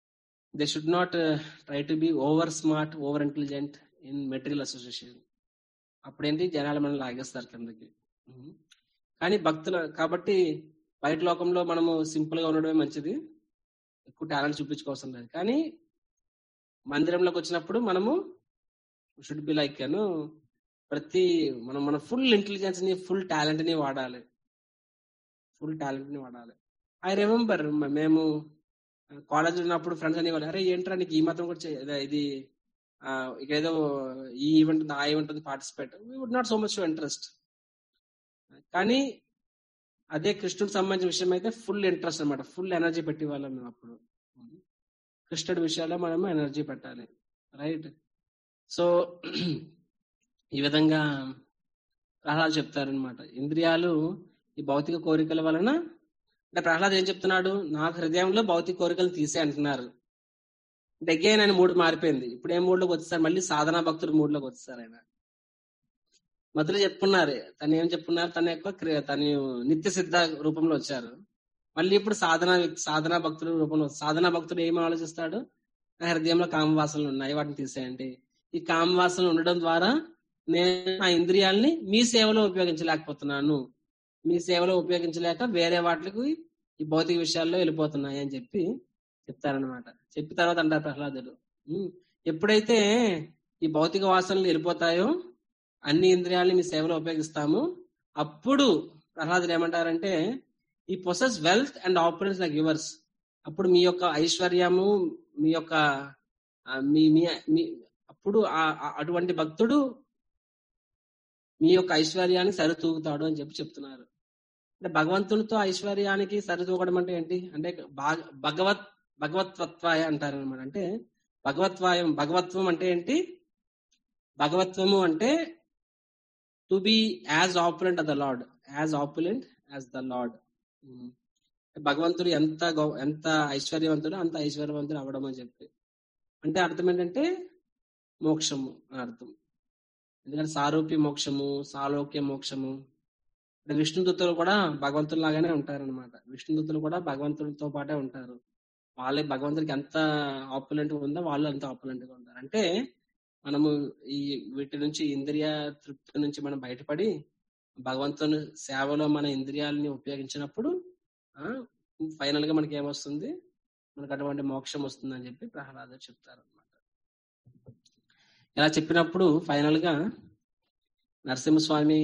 they should not try to be over smart over intelligent in material association అప్పుడేంటి జనాలు మనం లాగేస్తారు కిందకి ఉమ్. కానీ భక్తుల కాబట్టి బయట లోకంలో మనము సింపుల్ గా ఉండడమే మంచిది ఎక్కువ టాలెంట్ చూపించుకోవాల్సిన లేదు కానీ మందిరంలోకి వచ్చినప్పుడు మనము షుడ్ బి లైక్ అను ప్రతి మనం మన ఫుల్ ఇంటెలిజెన్స్ ని ఫుల్ టాలెంట్ ని వాడాలి ఫుల్ టాలెంట్ ని వాడాలి ఐ రిమెంబర్ మేము కాలేజ్ ఉన్నప్పుడు ఫ్రెండ్స్ అనేవాళ్ళు అరే ఏంట్రా నీకు ఈ మాత్రం కూడా చేయ- ఇదే- ఇది ఆ, ఇక ఏదో ఈ ఈవెంట్ ఉంది, ఆ ఈవెంట్ ఉంది participate we would not so much interest కానీ అదే కృష్ణుడికి సంబంధించిన విషయం అయితే ఫుల్ ఇంట్రెస్ట్ అన్నమాట ఫుల్ ఎనర్జీ పెట్టి వాళ్ళం మేము అప్పుడు కృష్ణుడి విషయాల్లో మనము ఎనర్జీ పెట్టాలి రైట్ సో ఈ విధంగా ప్రహ్లాద్ చెప్తారనమాట ఇంద్రియాలు ఈ భౌతిక కోరికల వలన అంటే ప్రహ్లాద్ ఏం చెప్తున్నాడు నాకు హృదయంలో భౌతిక కోరికలు తీసే అంటున్నారు అంటే అగైన్ ఆయన మూడు మారిపోయింది ఇప్పుడు ఏ మూడ్లోకి వచ్చేసారు మళ్ళీ సాధనా భక్తుడు మూడ్లోకి వచ్చేసారు ఆయన మొదలు చెప్పుకున్నారు తను ఏం చెప్పుకున్నారు తన యొక్క క్రియ- తను నిత్య సిద్ధ రూపంలో వచ్చారు మళ్ళీ ఇప్పుడు సాధన సాధనా భక్తుడు రూపంలో సాధనా భక్తుడు ఏం ఆలోచిస్తాడు నా హృదయంలో కామవాసనలు ఉన్నాయి వాటిని తీసేయండి ఈ కామవాసనలు ఉండడం ద్వారా నేను నా ఇంద్రియాల్ని మీ సేవలో ఉపయోగించలేకపోతున్నాను మీ సేవలో ఉపయోగించలేక వేరే వాటికి ఈ భౌతిక విషయాల్లో వెళ్ళిపోతున్నాయి అని చెప్పి చెప్తారనమాట చెప్పిన తర్వాత అంటారు ప్రహ్లాదుడు "ఉమ్, ఎప్పుడైతే ఈ భౌతిక వాసనలు వెళ్ళిపోతాయో అన్ని ఇంద్రియాలని మీ సేవలో ఉపయోగిస్తాము అప్పుడు ప్రహ్లాదుడు ఏమంటారంటే ఈ possess wealth and opulence like yours అప్పుడు మీ యొక్క ఐశ్వర్యము మీ యొక్క ఆ, మీ మీ మీ- అప్పుడు ఆ- ఆ- అటువంటి భక్తుడు మీ యొక్క ఐశ్వర్యాన్ని సరితూగుతాడు అని చెప్పి చెప్తున్నారు అంటే భగవంతునితో ఐశ్వర్యానికి సరితూగడం అంటే ఏంటి అంటే భా- భగవత్ భగవత్వత్వాయ అంటారు అనమాట అంటే భగవత్వాయం భగవత్వం అంటే ఏంటి భగవత్వము అంటే to be as opulent the lord as opulent as the lord భగవంతుడు ఎంత గొ- ఎంత ఐశ్వర్యవంతుడు అంత ఐశ్వర్యవంతుడు అవ్వడం అని చెప్పి అంటే అర్థం ఏంటంటే మోక్షము అని అర్థం ఎందుకంటే సారూప్య మోక్షము సాలోక్య మోక్షము అంటే విష్ణుదత్తులు కూడా భగవంతుని లాగానే ఉంటారన్నమాట విష్ణుదత్తులు కూడా భగవంతుడితో పాటే ఉంటారు వాళ్ళే భగవంతుడికి ఎంత ఆపులెంట్ ఉందో వాళ్ళు అంత ఆపులెంట్ గా ఉంటారు అంటే మనము ఈ వీటి నుంచి ఇంద్రియ తృప్తి నుంచి మనం బయటపడి భగవంతుని సేవలో మన ఇంద్రియాలని ఉపయోగించినప్పుడు ఫైనల్ గా మనకి ఏమొస్తుంది మనకు అటువంటి మోక్షం వస్తుంది అని చెప్పి ప్రహ్లాద చెప్తారు అనమాట ఇలా చెప్పినప్పుడు ఫైనల్ గా నరసింహస్వామి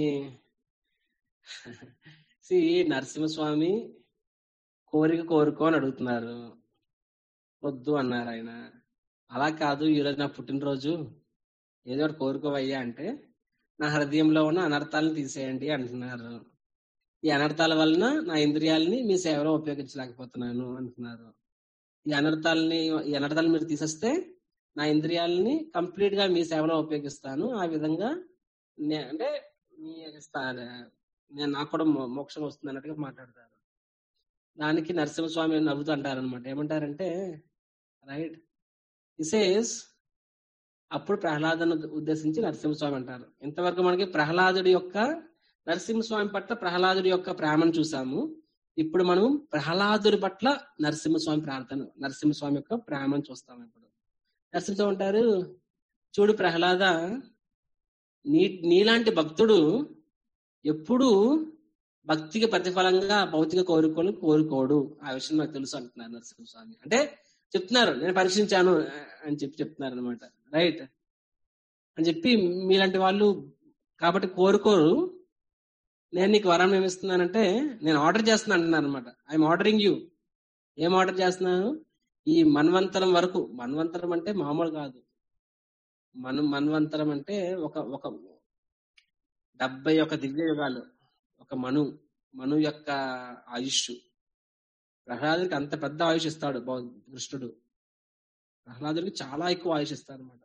సి నరసింహస్వామి కోరిక కోరుకో అని అడుగుతున్నారు వద్దు అన్నారు ఆయన అలా కాదు ఈరోజు నా పుట్టినరోజు ఏదో ఒకటి కోరుకోవయ్యా అంటే నా హృదయంలో ఉన్న అనర్థాలను తీసేయండి అంటున్నారు ఈ అనర్థాల వలన నా ఇంద్రియాలని మీ సేవలో ఉపయోగించలేకపోతున్నాను అంటున్నారు ఈ అనర్థాలని ఈ అనర్థాలను మీరు తీసేస్తే నా ఇంద్రియాలని కంప్లీట్ గా మీ సేవలో ఉపయోగిస్తాను ఆ విధంగా నే- అంటే మీ స్థా- నేను నాకు కూడా మో- మోక్షం వస్తుంది అన్నట్టుగా మాట్లాడతారు దానికి నరసింహస్వామి నవ్వుతూ అంటారు అనమాట ఏమంటారంటే రైట్ ఇసేస్ అప్పుడు ప్రహ్లాదను ఉద్దేశించి నరసింహస్వామి అంటారు ఇంతవరకు మనకి ప్రహ్లాదుడి యొక్క నరసింహస్వామి పట్ల ప్రహ్లాదుడి యొక్క ప్రేమను చూసాము ఇప్పుడు మనం ప్రహ్లాదుడి పట్ల నరసింహస్వామి ప్రార్థన నరసింహస్వామి యొక్క ప్రేమను చూస్తాం ఇప్పుడు నరసింహస్వామి అంటారు చూడు ప్రహ్లాద నీ నీలాంటి భక్తుడు ఎప్పుడు భక్తికి ప్రతిఫలంగా భౌతిక కోరికలు కోరుకోడు ఆ విషయం నాకు తెలుసు అంటున్నారు నరసింహస్వామి అంటే చెప్తున్నారు నేను పరీక్షించాను అని చెప్పి చెప్తున్నారు అనమాట రైట్ అని చెప్పి మీలాంటి వాళ్ళు కాబట్టి కోరుకోరు నేను నీకు వరం ఏమిస్తున్నానంటే నేను ఆర్డర్ చేస్తున్నాను అంటున్నాను అనమాట ఐఎమ్ ఆర్డరింగ్ యూ ఏం ఆర్డర్ చేస్తున్నాను ఈ మన్వంతరం వరకు మన్వంతరం అంటే మామూలు కాదు మను మన్వంతరం అంటే ఒక ఒక డెబ్బై ఒక దివ్య యుగాలు ఒక మను మను యొక్క ఆయుష్ ప్రహ్లాదుడికి అంత పెద్ద ఆయుష్ ఇస్తాడు బౌ- కృష్ణుడు ప్రహ్లాదుడికి చాలా ఎక్కువ ఆయుష్ ఇస్తాడు అనమాట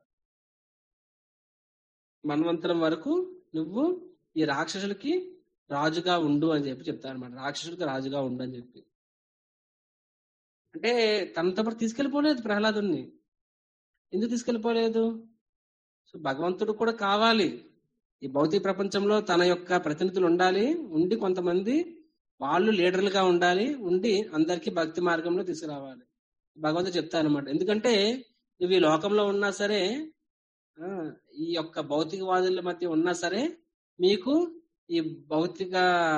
మన్వంతరం వరకు నువ్వు ఈ రాక్షసులకి రాజుగా ఉండు అని చెప్పి చెప్తారు అనమాట రాక్షసుడికి రాజుగా ఉండు అని చెప్పి అంటే తనతో పాటు తీసుకెళ్ళిపోలేదు ప్రహ్లాదుని ఎందుకు తీసుకెళ్ళిపోలేదు సో భగవంతుడు కూడా కావాలి ఈ భౌతిక ప్రపంచంలో తన యొక్క ప్రతినిధులు ఉండాలి ఉండి కొంతమంది వాళ్ళు లీడర్లుగా ఉండాలి ఉండి అందరికీ భక్తి మార్గంలో తీసుకురావాలి భగవంతుడు చెప్తారనమాట ఎందుకంటే నువ్వు ఈ లోకంలో ఉన్నా సరే ఆ, ఈ యొక్క భౌతికవాదుల మధ్య ఉన్నా సరే మీకు ఈ భౌతిక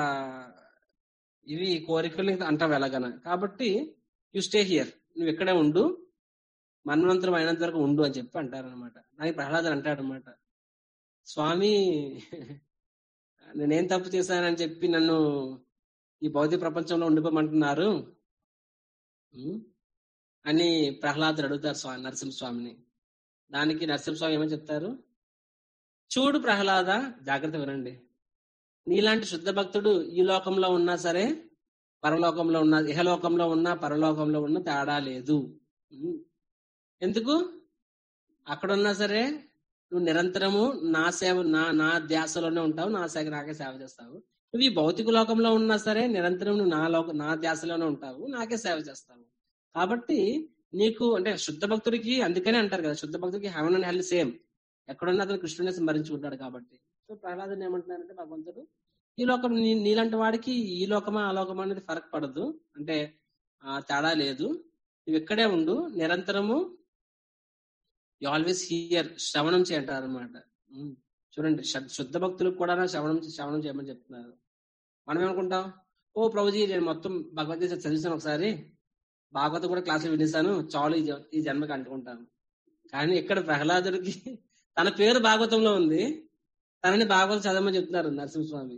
ఇవి కోరికలు అంటావు ఎలాగన కాబట్టి యు స్టే హియర్ నువ్వు ఇక్కడే ఉండు మన్వంతరం అయినంత వరకు ఉండు అని చెప్పి అంటారనమాట నాకు ప్రహ్లాదన్ అంటాడనమాట స్వామి నేనేం తప్పు చేశానని చెప్పి నన్ను ఈ భౌతిక ప్రపంచంలో ఉండిపోమంటున్నారు ఉం? అని ప్రహ్లాదుడు అడుగుతారు స్వామి నరసింహస్వామిని దానికి నరసింహస్వామి ఏమని చెప్తారు చూడు ప్రహ్లాద జాగ్రత్త వినండి నీలాంటి శుద్ధ భక్తుడు ఈ లోకంలో ఉన్నా సరే పరలోకంలో ఉన్న ఇహలోకంలో ఉన్నా పరలోకంలో ఉన్న తేడా లేదు ఉం. ఎందుకు అక్కడ ఉన్నా సరే నువ్వు నిరంతరము నా సేవ నా నా ధ్యాసలోనే ఉంటావు నా సేవ నాకే సేవ చేస్తావు నువ్వు ఈ భౌతిక లోకంలో ఉన్నా సరే నిరంతరం నువ్వు నా లోక నా ధ్యాసలోనే ఉంటావు నాకే సేవ చేస్తావు కాబట్టి నీకు అంటే శుద్ధ భక్తుడికి అందుకనే అంటారు కదా శుద్ధ భక్తుడికి హెవెన్ అండ్ హెల్ సేమ్ ఎక్కడున్నా అతను కృష్ణుని స్మరించుకుంటాడు కాబట్టి సో ప్రహ్లాదుని ఏమంటున్నారంటే భగవంతుడు ఈ లోకం నీ- నీలాంటి వాడికి ఈ లోకమా ఆ లోకమా అనేది ఫరక్ పడదు అంటే ఆ తేడా లేదు నువ్వు ఇక్కడే ఉండు నిరంతరము యు ఆల్వేస్ హియర్ శ్రవణం చేయంటారు అనమాట చూడండి శ- శుద్ధ భక్తులకు కూడా శ్రవణం శ్రవణం చేయమని చెప్తున్నారు మనం ఏమనుకుంటాం ఓ ప్రభుజీ నేను మొత్తం భగవద్గీత చదివిస్తాను ఒకసారి భాగవతం కూడా క్లాసులు వినేశాను చాలు ఈ జ- ఈ జన్మకి అంటుకుంటాను కానీ ఇక్కడ ప్రహ్లాదుడికి తన పేరు భాగవతంలో ఉంది తనని భాగవతం చదవమని చెప్తున్నారు నరసింహస్వామి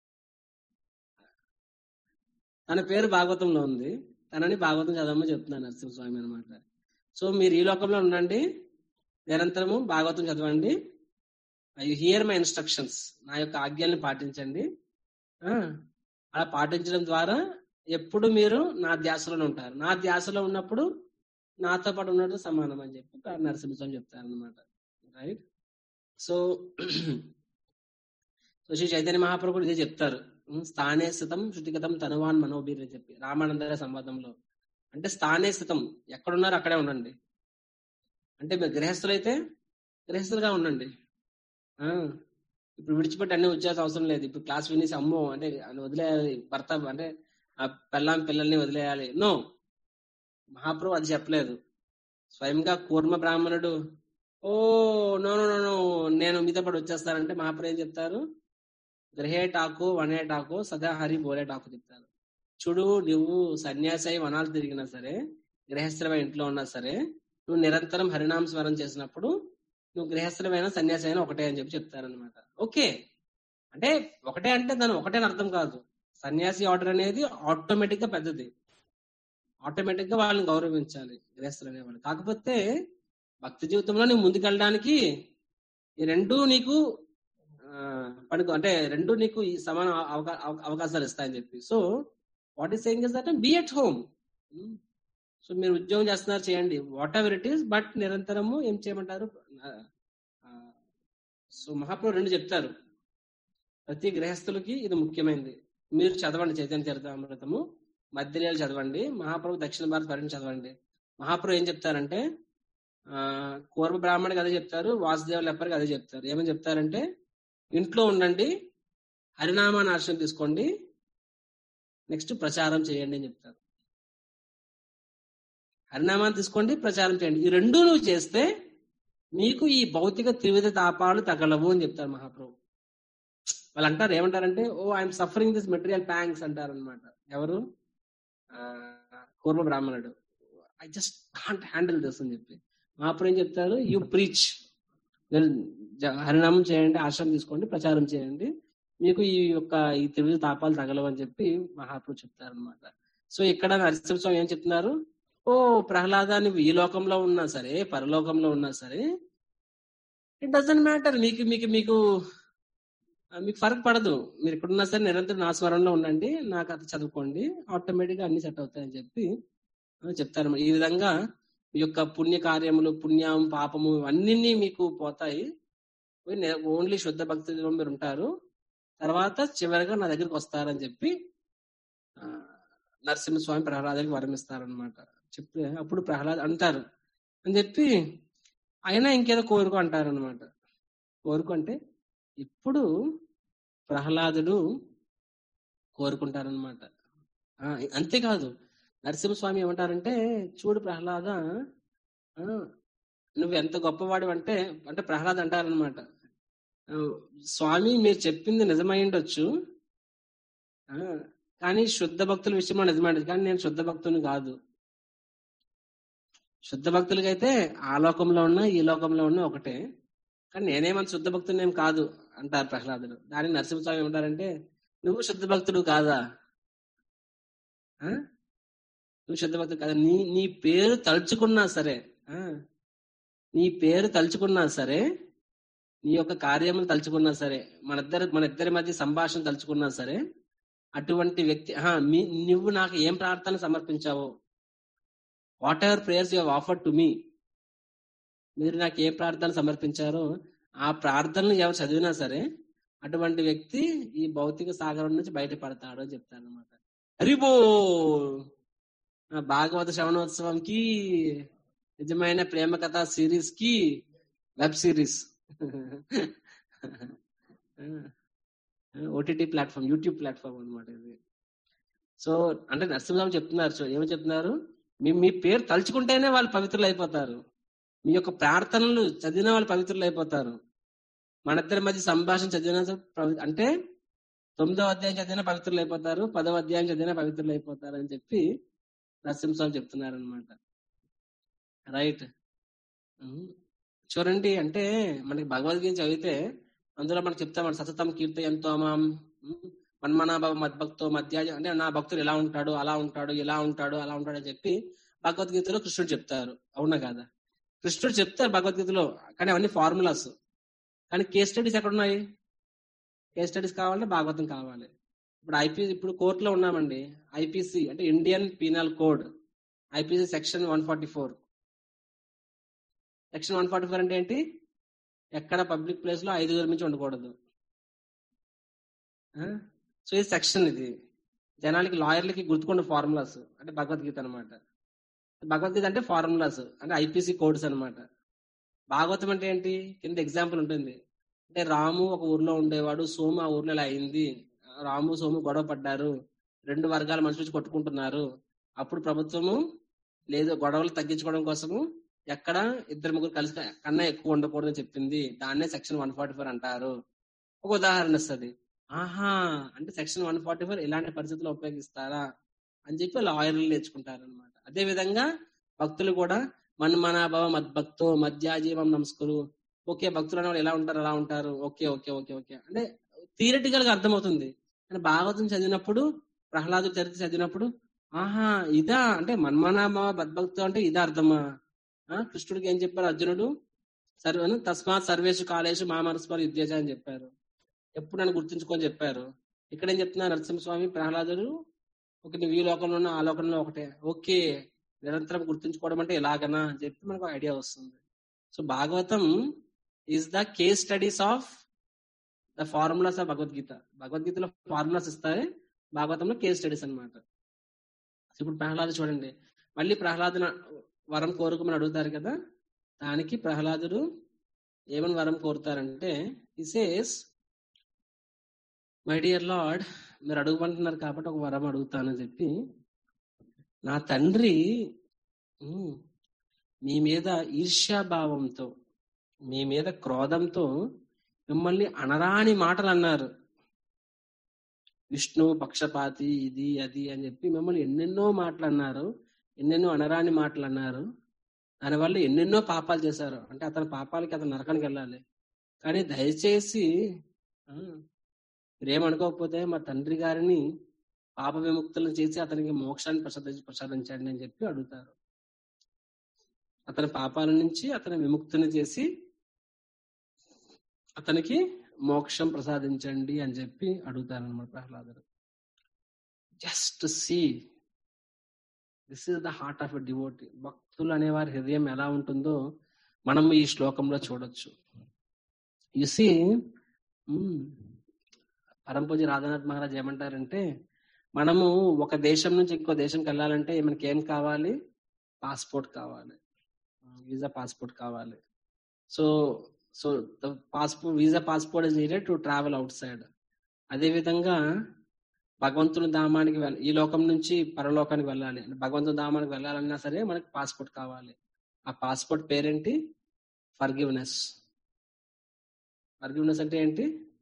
తన పేరు భాగవతంలో ఉంది తనని భాగవతం చదవమని చెప్తున్నారు నరసింహస్వామి అనమాట సో మీరు ఈ లోకంలో ఉండండి నిరంతరము భాగవతం చదవండి ఐ హియర్ మై ఇన్స్ట్రక్షన్స్ నా యొక్క ఆజ్ఞల్ని పాటించండి ఆ, అలా పాటించడం ద్వారా ఎప్పుడు మీరు నా ధ్యాసలోనే ఉంటారు నా ధ్యాసలో ఉన్నప్పుడు నాతో పాటు ఉన్నట్టు సమానం అని చెప్పి నరసింహస్వామి చెప్తారు అనమాట right so so Shri Chaitanya Mahaprabhu కూడా ఇదే చెప్తారు ఉం, స్థానే స్థితం శృతిగతం తనువాన్ మనోబీర్ అని చెప్పి రామానందర సంవాదంలో అంటే స్థానే స్థితం ఎక్కడున్నారో అక్కడే ఉండండి అంటే మీరు గృహస్థులైతే గృహస్థులుగా ఉండండి ఆ ఇప్పుడు విడిచిపెట్టి అన్ని వచ్చేసి అవసరం లేదు ఇప్పుడు క్లాస్ వినేసి అమ్మో అంటే అని వదిలేయాలి భర్త అంటే ఆ పెళ్ళాం పిల్లల్ని వదిలేయాలి నో మహాప్రభు అది చెప్పలేదు స్వయంగా కూర్మ బ్రాహ్మణుడు oh no no no no నేను మీతో పాటు వచ్చేస్తానంటే మహాప్రభు ఏం చెప్తారు గ్రహే టాకు వనే టాకు సదా హరి బోలే టాకు చెప్తారు చూడు నువ్వు సన్యాసి అయి వనాలు తిరిగినా సరే గృహస్థులమైన ఇంట్లో ఉన్నా సరే నువ్వు నిరంతరం హరినామ స్మరణ చేసినప్పుడు నువ్వు గృహస్థులమైన సన్యాసి అయినా ఒకటే అని చెప్పి చెప్తారనమాట ఓకే అంటే ఒకటే అంటే దాని ఒకటే అని అర్థం కాదు సన్యాసి ఆర్డర్ అనేది ఆటోమేటిక్ గా పెద్దది ఆటోమేటిక్ గా వాళ్ళని గౌరవించాలి గృహస్థులు అనేవాళ్ళు కాకపోతే భక్తి జీవితంలో నువ్వు ముందుకెళ్ళడానికి ఈ రెండు నీకు ఆ, పడుకో అంటే రెండు నీకు ఈ సమాన అవకా- అవ- అవకాశాలు ఇస్తాయని చెప్పి so what is saying is that be at home so మీరు ఉద్యోగం చేస్తున్నారు చేయండి whatever it is but నిరంతరము ఏం చేయమంటారు సో మహాప్రభు రెండు చెప్తారు ప్రతి గృహస్థులకి ఇది ముఖ్యమైనది మీరు చదవండి చైతన్య చరితామృతము మధ్యలీలు చదవండి మహాప్రభు దక్షిణ భారత పర్యటన చదవండి మహాప్రభు ఏం చెప్తారంటే ఆ కూర్మ బ్రాహ్మణికి అదే చెప్తారు వాసుదేవులు ఎప్పటికి అదే చెప్తారు ఏమని చెప్తారంటే ఇంట్లో ఉండండి హరినామాన్ని ఆశ్రయం తీసుకోండి నెక్స్ట్ ప్రచారం చేయండి అని చెప్తారు హరినామాన్ని తీసుకోండి ప్రచారం చేయండి ఈ రెండు నువ్వు చేస్తే మీకు ఈ భౌతిక త్రివిధ తాపాలు తగలవు అని చెప్తారు మహాప్రభు వాళ్ళు అంటారు ఏమంటారంటే oh I'm suffering this material pangs అంటారు అనమాట ఎవరు ఆ, కూర్మ బ్రాహ్మణుడు I just can't handle this అని చెప్పి మహాప్రభు ఏం చెప్తారు యూ ప్రీచ్ హరినామం చేయండి ఆశ్రమం తీసుకోండి ప్రచారం చేయండి మీకు ఈ యొక్క ఈ త్రివిధ తాపాలు తగలవు అని చెప్పి మహాప్రభు చెప్తారు అనమాట సో ఇక్కడ నరసింహస్వామి ఏం చెప్తున్నారు ఓ ప్రహ్లాద నువ్వు ఈ లోకంలో ఉన్నా సరే పరలోకంలో ఉన్నా సరే ఇట్ డజంట్ మ్యాటర్ మీకు మీకు మీకు ఆ, మీకు ఫరక్ పడదు మీరు ఎక్కడున్నా సరే నిరంతరం నా స్వరంలో ఉండండి నా కథ చదువుకోండి ఆటోమేటిక్ గా అన్ని సెట్ అవుతాయని చెప్పి ఆ, చెప్తారు ఈ విధంగా మీ యొక్క పుణ్య కార్యములు పుణ్యం పాపము అన్ని మీకు పోతాయి ఓన్లీ శుద్ధ భక్తిలో మీరు ఉంటారు తర్వాత చివరిగా నా దగ్గరికి వస్తారని చెప్పి ఆ, నరసింహస్వామి ప్రహ్లాదానికి వరమిస్తారనమాట చెప్తే అప్పుడు ప్రహ్లాద్ అంటారు అని చెప్పి అయినా ఇంకేదో కోరుకో అంటారనమాట కోరుకో అంటే ఇప్పుడు ప్రహ్లాదుడు కోరుకుంటారనమాట అంతేకాదు నరసింహస్వామి ఏమంటారంటే చూడు ప్రహ్లాద ఆ, నువ్వు ఎంత గొప్పవాడు అంటే అంటే ప్రహ్లాద్ అంటారనమాట స్వామి మీరు చెప్పింది నిజమై ఉండొచ్చు ఆ, కానీ శుద్ధ భక్తుల విషయంలో నిజమైనది కానీ నేను శుద్ధ భక్తుని కాదు శుద్ధ భక్తులకైతే ఆ లోకంలో ఉన్నా ఈ లోకంలో ఉన్నా ఒకటే కానీ నేనేమంత శుద్ధ భక్తుని ఏం కాదు అంటారు ప్రహ్లాదుడు దానికి నరసింహస్వామి ఏమంటారంటే నువ్వు శుద్ధ భక్తుడు కాదా ఆ? నువ్వు శుద్ధ భక్తుడు కాదా నీ నీ పేరు తలుచుకున్నా సరే ఆ? నీ పేరు తలుచుకున్నా సరే నీ యొక్క కార్యములు తలుచుకున్నా సరే మన ఇద్దరు మన ఇద్దరి మధ్య సంభాషణ తలుచుకున్నా సరే అటువంటి వ్యక్తి ఆ, మీ నువ్వు నాకు ఏం ప్రార్థన సమర్పించావో whatever prayers you offer to me మీరు నాకు ఏ ప్రార్థన సమర్పించారో ఆ ప్రార్థనలు ఎవరు చదివినా సరే అటువంటి వ్యక్తి ఈ భౌతిక సాగరం నుంచి బయటపడతాడు అని చెప్తారు అనమాట హరిబో ఆ భాగవత శ్రవణోత్సవంకి నిజమైన ప్రేమ కథ సిరీస్ కి web series OTT platform YouTube platform అన్నమాట ఇది సో అంటే నరసింహరావు చెప్తున్నారు చూ- ఏమని చెప్తున్నారు మీ మీ పేరు తలుచుకుంటేనే వాళ్ళు పవిత్రులు అయిపోతారు మీ యొక్క ప్రార్థనలు చదివిన వాళ్ళు పవిత్రులు అయిపోతారు మన ఇద్దరి మధ్య సంభాషణ చదివిన పవి- అంటే తొమ్మిదో అధ్యాయం చదివిన పవిత్రులు అయిపోతారు పదో అధ్యాయం చదివిన పవిత్రులు అయిపోతారు అని చెప్పి నరసింహస్వామి చెప్తున్నారు అనమాట రైట్ చూడండి అంటే మనకి భగవద్గీత చదివితే అందులో మనకు చెప్తామంట సతతం కీర్తి ఎంతో మాం మన్మనాభావ మద్భక్తో మధ్య అంటే నా భక్తుడు ఎలా ఉంటాడు అలా ఉంటాడు ఇలా ఉంటాడు అలా ఉంటాడు అని చెప్పి భగవద్గీతలో కృష్ణుడు చెప్తారు అవునా కాదా కృష్ణుడు చెప్తారు భగవద్గీతలో కానీ అవన్నీ ఫార్ములాస్ కానీ కేస్ స్టడీస్ ఎక్కడ ఉన్నాయి కేస్ స్టడీస్ కావాలంటే భాగవతం కావాలి ఇప్పుడు ఐపీ ఇప్పుడు కోర్టులో ఉన్నామండి ఐపీసీ అంటే Indian penal code IPC section one forty four section one forty four అంటే ఏంటి ఎక్కడ పబ్లిక్ ప్లేస్ లో ఐదుగురు నుంచి ఉండకూడదు సో ఇది సెక్షన్ ఇది జనాలకి లాయర్లకి గుర్తుకున్న ఫార్ములాస్ అంటే భగవద్గీత అనమాట భగవద్గీత అంటే ఫార్ములాస్ అంటే ఐపీసీ కోడ్స్ అన్నమాట భాగవతం అంటే ఏంటి కింద ఎగ్జాంపుల్ ఉంటుంది అంటే రాము ఒక ఊర్లో ఉండేవాడు సోము ఆ ఊర్లో ఇలా అయింది రాము సోము గొడవ పడ్డారు రెండు వర్గాల మనుషులు వచ్చి కొట్టుకుంటున్నారు అప్పుడు ప్రభుత్వము లేదు గొడవలు తగ్గించుకోవడం కోసము ఎక్కడ ఇద్దరు ముగ్గురు కలిసి కన్నా ఎక్కువ ఉండకూడదు అని చెప్పింది దాన్నే సెక్షన్ వన్ ఫార్టీ ఫోర్ అంటారు ఒక ఉదాహరణ ఇస్తుంది ఆహా అంటే సెక్షన్ వన్ ఫార్టీ ఫోర్ ఇలాంటి పరిస్థితుల్లో ఉపయోగిస్తారా అని చెప్పి లాయర్లు నేర్చుకుంటారు అనమాట అదే విధంగా భక్తులు కూడా మన్మనాభవ మద్భక్తో మధ్యాజీవం నమస్కరు ఓకే భక్తులు అనేవాళ్ళు ఎలా ఉంటారు అలా ఉంటారు ఓకే ఓకే ఓకే ఓకే అంటే థియరటికల్ గా అర్థమవుతుంది కానీ భాగవతం చదివినప్పుడు ప్రహ్లాదు చరిత్ర చదివినప్పుడు ఆహా ఇదా అంటే మన్మనాభవ మద్భక్తో అంటే ఇదా అర్థమా ఆ కృష్ణుడికి ఏం చెప్పారు అర్జునుడు సర్వ తస్మాత్ సర్వేషు కాలేషు మామరస్పర యుద్ధేజ అని చెప్పారు ఎప్పుడు నన్ను గుర్తుంచుకొని చెప్పారు ఇక్కడ ఏం చెప్తున్నారు నరసింహస్వామి ప్రహ్లాదుడు ఒక నువ్వు ఈ లోకంలో ఉన్న ఆ లోకంలో ఒకటే ఓకే నిరంతరం గుర్తుంచుకోవడం అంటే ఎలాగనా అని చెప్పి మనకు ఐడియా వస్తుంది so Bhagavatam is the case studies of the formulas of Bhagavad Gita భగవద్గీతలో ఫార్ములాస్ ఇస్తాయి భాగవతంలో కేస్ స్టడీస్ అన్నమాట ఇప్పుడు ప్రహ్లాదు చూడండి మళ్ళీ ప్రహ్లాదు వరం కోరుకోమని అడుగుతారు కదా దానికి ప్రహ్లాదుడు ఏమని వరం కోరుతారంటే ఇసేస్ మై డియర్ లార్డ్ మీరు అడుగుమంటున్నారు కాబట్టి ఒక వరం అడుగుతానని చెప్పి నా తండ్రి ఉమ్, మీ మీద ఈర్ష్యాభావంతో మీ మీద క్రోధంతో మిమ్మల్ని అనరాని మాటలు అన్నారు విష్ణు పక్షపాతి ఇది అది అని చెప్పి మిమ్మల్ని ఎన్నెన్నో మాటలు అన్నారు ఎన్నెన్నో అనరాని మాటలు అన్నారు దానివల్ల ఎన్నెన్నో పాపాలు చేశారు అంటే అతని పాపాలకి అతను నరకానికి వెళ్ళాలి కానీ దయచేసి ఆ, మీరేమనుకోకపోతే మా తండ్రి గారిని పాప విముక్తులను చేసి అతనికి మోక్షాన్ని ప్రసాద ప్రసాదించండి అని చెప్పి అడుగుతారు అతని పాపాల నుంచి అతని విముక్తిని చేసి అతనికి మోక్షం ప్రసాదించండి అని చెప్పి అడుగుతారు అనమాట ప్రహ్లాదుడు just see this is the heart of a devotee భక్తులు అనేవారి హృదయం ఎలా ఉంటుందో మనం ఈ శ్లోకంలో చూడొచ్చు యుసి పరంపూజ రాధానాథ్ మహారాజ్ ఏమంటారంటే మనము ఒక దేశం నుంచి ఇంకో దేశంకి వెళ్ళాలంటే మనకి ఏం కావాలి పాస్పోర్ట్ కావాలి వీసా పాస్పోర్ట్ కావాలి so so the passport visa passport is needed to travel outside అదే విధంగా భగవంతుని ధామానికి వెళ్ళ ఈ లోకం నుంచి పరలోకానికి వెళ్ళాలి అంటే భగవంతుని ధామానికి వెళ్ళాలన్నా సరే మనకి పాస్పోర్ట్ కావాలి ఆ పాస్పోర్ట్ పేరేంటి ఫర్గివ్నెస్ ఫర్గివ్నెస్ అంటే ఏంటి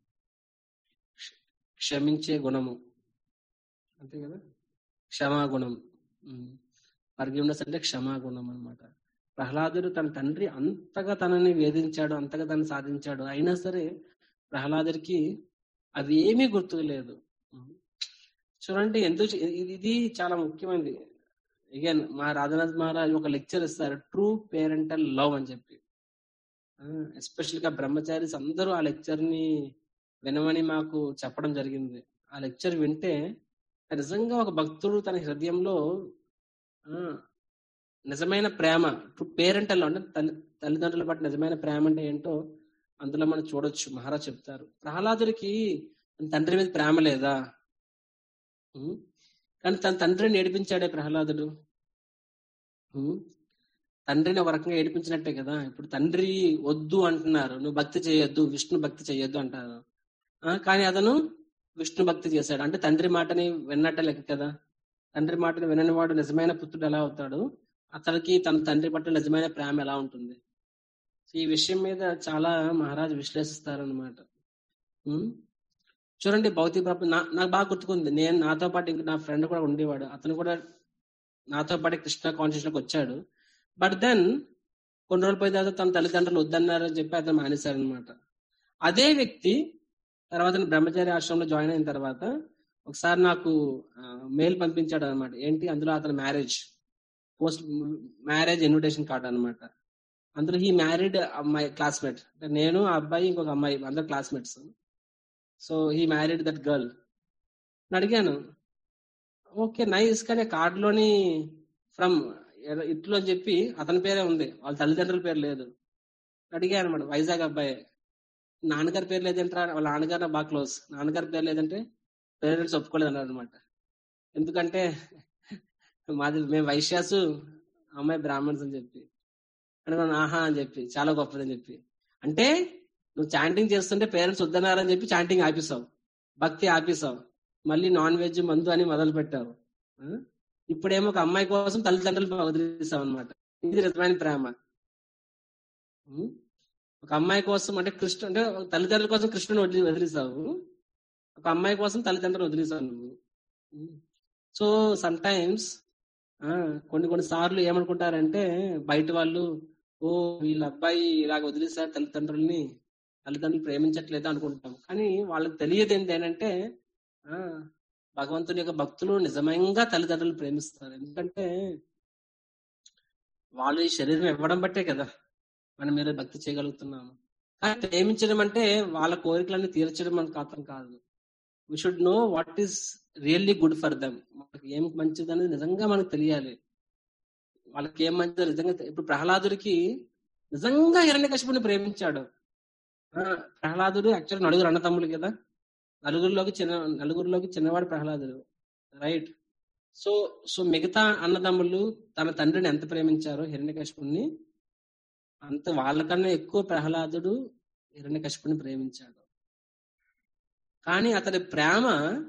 క్షమించే గుణము అంతే కదా క్షమాగుణం ఫర్గివ్నెస్ అంటే క్షమాగుణం అన్నమాట ప్రహ్లాదుడు తన తండ్రి అంతగా తనని వేధించాడు అంతగా తనని సాధించాడు అయినా సరే ప్రహ్లాదుడికి అది ఏమీ గుర్తుకు లేదు చూడండి ఎందుకు చే- ఇది ఇది చాలా ముఖ్యమైనది అగైన్ మా రాధనాథ్ మహారాజ్ ఒక లెక్చర్ ఇస్తారు ట్రూ పేరెంటల్ లవ్ అని చెప్పి ఎస్పెషల్ గా బ్రహ్మచారీస్ అందరూ ఆ లెక్చర్ ని వినమని మాకు చెప్పడం జరిగింది ఆ లెక్చర్ వింటే నిజంగా ఒక భక్తుడు తన హృదయంలో ఆ, నిజమైన ప్రేమ ట్రూ పేరెంటల్ అంటే తల్లి తల్లిదండ్రుల పట్ల నిజమైన ప్రేమ అంటే ఏంటో అందులో మనం చూడొచ్చు మహారాజ్ చెప్తారు ప్రహ్లాదుడికి తన తండ్రి మీద ప్రేమ లేదా ఉం? కానీ తన తండ్రిని ఏడిపించాడే ప్రహ్లాదుడు ఉం? తండ్రిని ఒక రకంగా ఏడిపించినట్టే కదా ఇప్పుడు తండ్రి వద్దు అంటున్నారు నువ్వు భక్తి చేయొద్దు విష్ణు భక్తి చేయొద్దు అంటారు ఆ, కానీ అతను విష్ణు భక్తి చేశాడు అంటే తండ్రి మాటని విన్నట్టే లెక్క కదా తండ్రి మాటని వినని వాడు నిజమైన పుత్రుడు ఎలా అవుతాడు అతనికి తన తండ్రి పట్ల నిజమైన ప్రేమ ఎలా ఉంటుంది సో ఈ విషయం మీద చాలా మహారాజు విశ్లేషిస్తారనమాట చూడండి భౌతిక ప్రపంచం నా- నాకు బాగా గుర్తుకుంది నేను నాతో పాటు ఇంక నా ఫ్రెండ్ కూడా ఉండేవాడు అతను కూడా నాతో పాటు కృష్ణ కాన్షియస్ లోకి వచ్చాడు బట్ దెన్ కొన్ని రోజులు పోయిన తర్వాత తన తల్లిదండ్రులు వద్దన్నారు అని చెప్పి అతను మానేశారు అనమాట అదే వ్యక్తి తర్వాత నేను బ్రహ్మచారి ఆశ్రమంలో జాయిన్ అయిన తర్వాత ఒకసారి నాకు మెయిల్ పంపించాడు అనమాట ఏంటి అందులో అతని marriage post marriage invitation card అన్నమాట అందులో ఈ మ్యారీడ్ అమ్మాయి క్లాస్మేట్ అంటే నేను ఆ అబ్బాయి ఇంకొక అమ్మాయి అందరు classmates so he married that girl అడిగాను ఓకే నైస్ కానీ కార్డ్ లోని ఫ్రమ్ ఇట్లు అని చెప్పి అతని పేరే ఉంది వాళ్ళ తల్లిదండ్రుల పేరు లేదు అడిగాను అనమాట వైజాగ్ అబ్బాయి నాన్నగారి పేరు లేదంటే వాళ్ళ నాన్నగారు నాకు బాగా క్లోజ్ నాన్నగారి పేరు లేదంటే పేరెంట్స్ ఒప్పుకోలేదు అన్నారు అనమాట ఎందుకంటే మాది మేము వైశ్యాసు అమ్మాయి బ్రాహ్మణ్స్ అని చెప్పి అనుకున్నాను ఆహా అని చెప్పి చాలా గొప్పదని చెప్పి అంటే నువ్వు చాంటింగ్ చేస్తుంటే పేరెంట్స్ వద్దన్నారని చెప్పి చాంటింగ్ ఆపేసావు భక్తి ఆపేసావు మళ్ళీ నాన్ వెజ్ మందు అని మొదలు పెట్టావు ఆ? ఇప్పుడేమో ఒక అమ్మాయి కోసం తల్లిదండ్రులు వదిలేసావు అనమాట ఇది నిజమైన ప్రేమ ఉం? ఒక అమ్మాయి కోసం అంటే కృష్ణ అంటే ఒక తల్లిదండ్రుల కోసం కృష్ణుని వదిలి వదిలేసావు ఒక అమ్మాయి కోసం తల్లిదండ్రులు వదిలేసావు నువ్వు సో సమ్ టైమ్స్ కొన్ని కొన్ని సార్లు ఏమనుకుంటారంటే బయట వాళ్ళు ఓ వీళ్ళ అబ్బాయి ఇలాగ వదిలేసారు తల్లిదండ్రుల్ని తల్లిదండ్రులు ప్రేమించట్లేదు అనుకుంటాం కానీ వాళ్ళకి తెలియదు ఏంటంటే ఆ భగవంతుని యొక్క భక్తులు నిజంగా తల్లిదండ్రులు ప్రేమిస్తారు ఎందుకంటే వాళ్ళు ఈ శరీరం ఇవ్వడం బట్టే కదా మనం మీరు భక్తి చేయగలుగుతున్నాము కానీ ప్రేమించడం అంటే వాళ్ళ కోరికలన్నీ తీర్చడం మనకు అర్థం కాదు we should know what is really good for them వాళ్ళకి ఏం మంచిది అనేది నిజంగా మనకు తెలియాలి వాళ్ళకి ఏం మంచిదో నిజంగా తె- ఇప్పుడు ప్రహ్లాదుడికి నిజంగా హిరణ్యకశిపుని ప్రేమించాడు ఆ, ప్రహ్లాదుడు యాక్చువల్ నలుగురు అన్నతమ్ములు కదా నలుగురిలోకి చిన్న నలుగురిలోకి చిన్నవాడు ప్రహ్లాదుడు రైట్ సో సో మిగతా అన్నదమ్ములు తన తండ్రిని ఎంత ప్రేమించారో హిరణ్యకశిపుణ్ణి అంత వాళ్ళకన్నా ఎక్కువ ప్రహ్లాదుడు హిరణ్యకశిపుని ప్రేమించాడు కానీ అతని ప్రేమ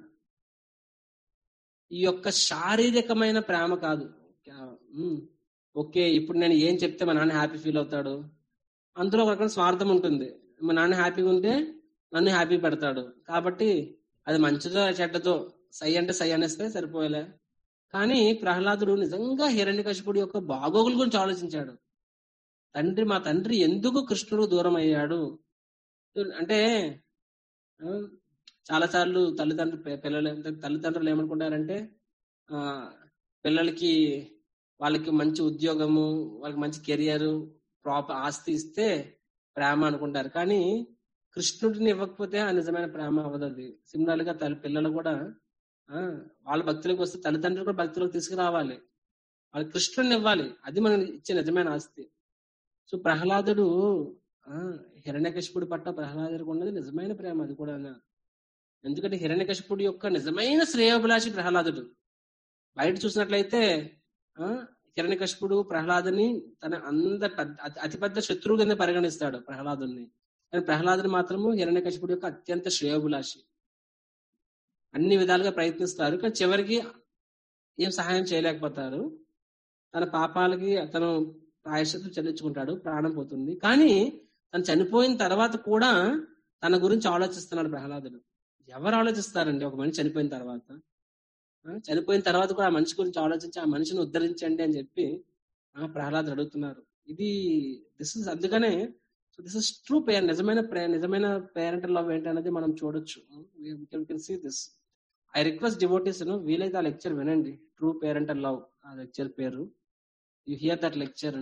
ఈ యొక్క శారీరకమైన ప్రేమ కాదు ఉమ్, ఓకే ఇప్పుడు నేను ఏం చెప్తే మా నాన్న హ్యాపీ ఫీల్ అవుతాడు అందులో ఒక రకం స్వార్థం ఉంటుంది మా నాన్న హ్యాపీగా ఉంటే నన్ను హ్యాపీ పెడతాడు కాబట్టి అది మంచిదో చెడ్డదో సై అంటే సై అనేస్తే సరిపోయేలే కానీ ప్రహ్లాదుడు నిజంగా హిరణ్యకశిపుడి యొక్క బాగోగుల గురించి ఆలోచించాడు తండ్రి మా తండ్రి ఎందుకు కృష్ణుడు దూరం అయ్యాడు అంటే ఆ, చాలా సార్లు తల్లిదండ్రులు పి- పిల్లలు అంటే తల్లిదండ్రులు ఏమనుకుంటారంటే ఆ పిల్లలకి వాళ్ళకి మంచి ఉద్యోగము వాళ్ళకి మంచి కెరియర్ ప్రాపర్ ఆస్తి ఇస్తే ప్రేమ అనుకుంటారు కానీ కృష్ణుడిని ఇవ్వకపోతే ఆ నిజమైన ప్రేమ అవ్వదు అది సిమిలర్ గా తల్లి పిల్లలు కూడా ఆ వాళ్ళ భక్తులకు వస్తే తల్లిదండ్రులు కూడా భక్తులకు తీసుకురావాలి వాళ్ళకి కృష్ణుడిని ఇవ్వాలి అది మనం ఇచ్చే నిజమైన ఆస్తి సో ప్రహ్లాదుడు ఆ హిరణ్యకశిపుడి పట్ల ప్రహ్లాదుడికి ఉన్నది నిజమైన ప్రేమ అది కూడా ఎందుకంటే హిరణ్యకశిపుడి యొక్క నిజమైన శ్రేయోభిలాషి ప్రహ్లాదుడు బయట చూసినట్లయితే ఆ హిరణ్యకశిపుడు ప్రహ్లాదుని తన అంద పెద్ద అతి- అతిపెద్ద శత్రువు కింద పరిగణిస్తాడు ప్రహ్లాదుని కానీ ప్రహ్లాదుని మాత్రము హిరణ్యకశిపుడి యొక్క అత్యంత శ్రేయోభిలాషి అన్ని విధాలుగా ప్రయత్నిస్తారు కానీ చివరికి ఏం సహాయం చేయలేకపోతారు తన పాపాలకి అతను ప్రాయశ్చిత్తం చెల్లించుకుంటాడు ప్రాణం పోతుంది కానీ తను చనిపోయిన తర్వాత కూడా తన గురించి ఆలోచిస్తున్నాడు ప్రహ్లాదుడు ఎవరు ఆలోచిస్తారండి ఒక మనిషి చనిపోయిన తర్వాత ఆ, చనిపోయిన తర్వాత కూడా ఆ మనిషి గురించి ఆలోచించి ఆ మనిషిని ఉద్ధరించండి అని చెప్పి ఆ ప్రహ్లాదుడు అడుగుతున్నారు ఇది దిస్ ఇస్ అందుకనే so this is true parent నిజమైన ప్రే- నిజమైన పేరెంట్ లవ్ ఏంటనేది మనం చూడొచ్చు see this I request devotees వీలైతే ఆ లెక్చర్ వినండి ట్రూ పేరెంటల్ లవ్ ఆ లెక్చర్ పేరు you hear that lecture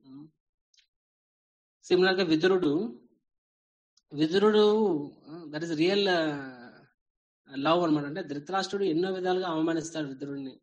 similar గా విదురుడు విదురుడు దట్ ఇస్ రియల్ లవ్ అన్నమాట అంటే ధృతరాష్ట్రుడు ఎన్నో విధాలుగా అవమానిస్తాడు విదురుడిని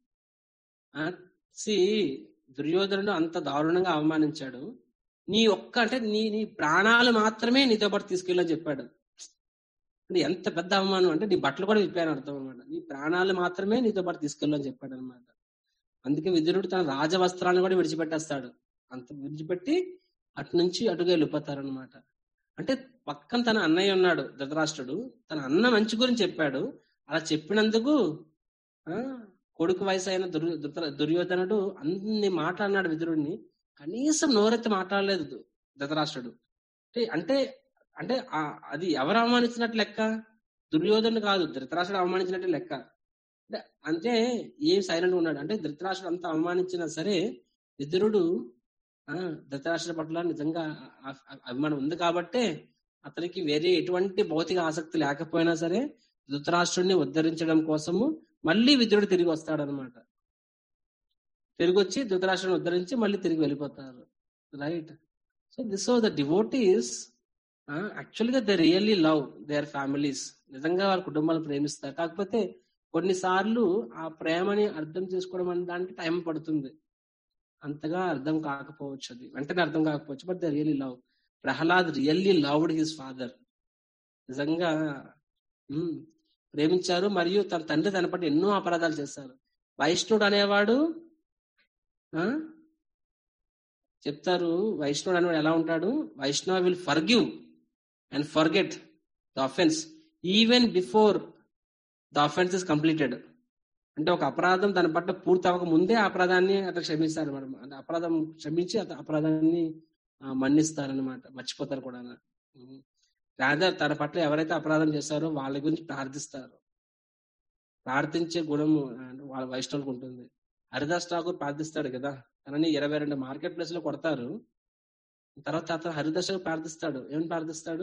సి దుర్యోధనుడు అంత దారుణంగా అవమానించాడు నీ ఒక్క అంటే నీ నీ ప్రాణాలు మాత్రమే నీతో పాటు తీసుకెళ్ళని చెప్పాడు అంటే ఎంత పెద్ద అవమానం అంటే నీ బట్టలు కూడా విప్పాను అర్థం అనమాట నీ ప్రాణాలు మాత్రమే నీతో పాటు తీసుకెళ్ళని చెప్పాడు అనమాట అందుకే విదురుడు తన రాజవస్త్రాలను కూడా విడిచిపెట్టేస్తాడు అంత విడిచిపెట్టి అటు నుంచి అటుగా వెళ్ళిపోతారు అనమాట అంటే పక్కన తన అన్నయ్య ఉన్నాడు ధృతరాష్ట్రుడు తన అన్న మంచి గురించి చెప్పాడు అలా చెప్పినందుకు ఆ కొడుకు వయసు అయిన దుర్ ధృత- దుర్యోధనుడు అన్ని మాట్లాడినాడు విదురుడిని కనీసం నోరెత్తి మాట్లాడలేదు ధృ- ధృతరాష్ట్రుడు అంటే అంటే అంటే ఆ- అది ఎవరు అవమానించినట్టు లెక్క దుర్యోధనుడు కాదు ధృతరాష్ట్రుడు అవమానించినట్టు లెక్క అంటే అంటే ఏం సైలెంట్ ఉన్నాడు అంటే ధృతరాష్ట్రుడు అంత అవమానించినా సరే విదురుడు ఆ ధృతరాష్ట్ర పట్ల నిజంగా ఆ- ఆ- అభిమానం ఉంది కాబట్టే అతనికి వేరే ఎటువంటి భౌతిక ఆసక్తి లేకపోయినా సరే ధృతరాష్ట్రుడిని ఉద్ధరించడం కోసము మళ్ళీ విదురుడు తిరిగి వస్తాడనమాట తిరిగి వచ్చి ధృతరాష్ట్రుని ఉద్ధరించి మళ్ళీ తిరిగి వెళ్ళిపోతారు right so this so the devotees actual గా they really love their families నిజంగా వాళ్ళ కుటుంబాలు ప్రేమిస్తారు కాకపోతే కొన్నిసార్లు ఆ ప్రేమని అర్థం చేసుకోవడం అనే దానికి టైం పడుతుంది అంతగా అర్థం కాకపోవచ్చు అది వెంటనే అర్థం కాకపోవచ్చు but the really love Prahlad really loved his father నిజంగా ఉమ్, ప్రేమించారు మరియు తన తండ్రి తన పట్ల ఎన్నో అపరాధాలు చేశారు వైష్ణవుడు అనేవాడు ఆ చెప్తారు వైష్ణవుడు అనేవాడు ఎలా ఉంటాడు Vaishnava will forgive and forget the offence even before the offence is completed అంటే ఒక అపరాధం తన పట్ల పూర్తి అవ్వక ముందే ఆ అపరాధాన్ని అతను క్షమిస్తాడు మేడం అంటే అపరాధం క్షమించి అత అపరాధాన్ని ఆ, మన్నిస్తారనమాట మర్చిపోతారు కూడా రాదర్ తన పట్ల ఎవరైతే అపరాధం చేశారో వాళ్ళ గురించి ప్రార్థిస్తారు ప్రార్థించే గుణము ఆ, వాళ్ళ వైష్ణవులకు ఉంటుంది హరిదాస్ ఠాకూర్ ప్రార్థిస్తాడు కదా తనని ఇరవై రెండు మార్కెట్ ప్లేస్ లో కొడతారు తర్వాత అతను హరిదాస్ ఠాకూర్ ప్రార్థిస్తాడు ఏమని ప్రార్థిస్తాడు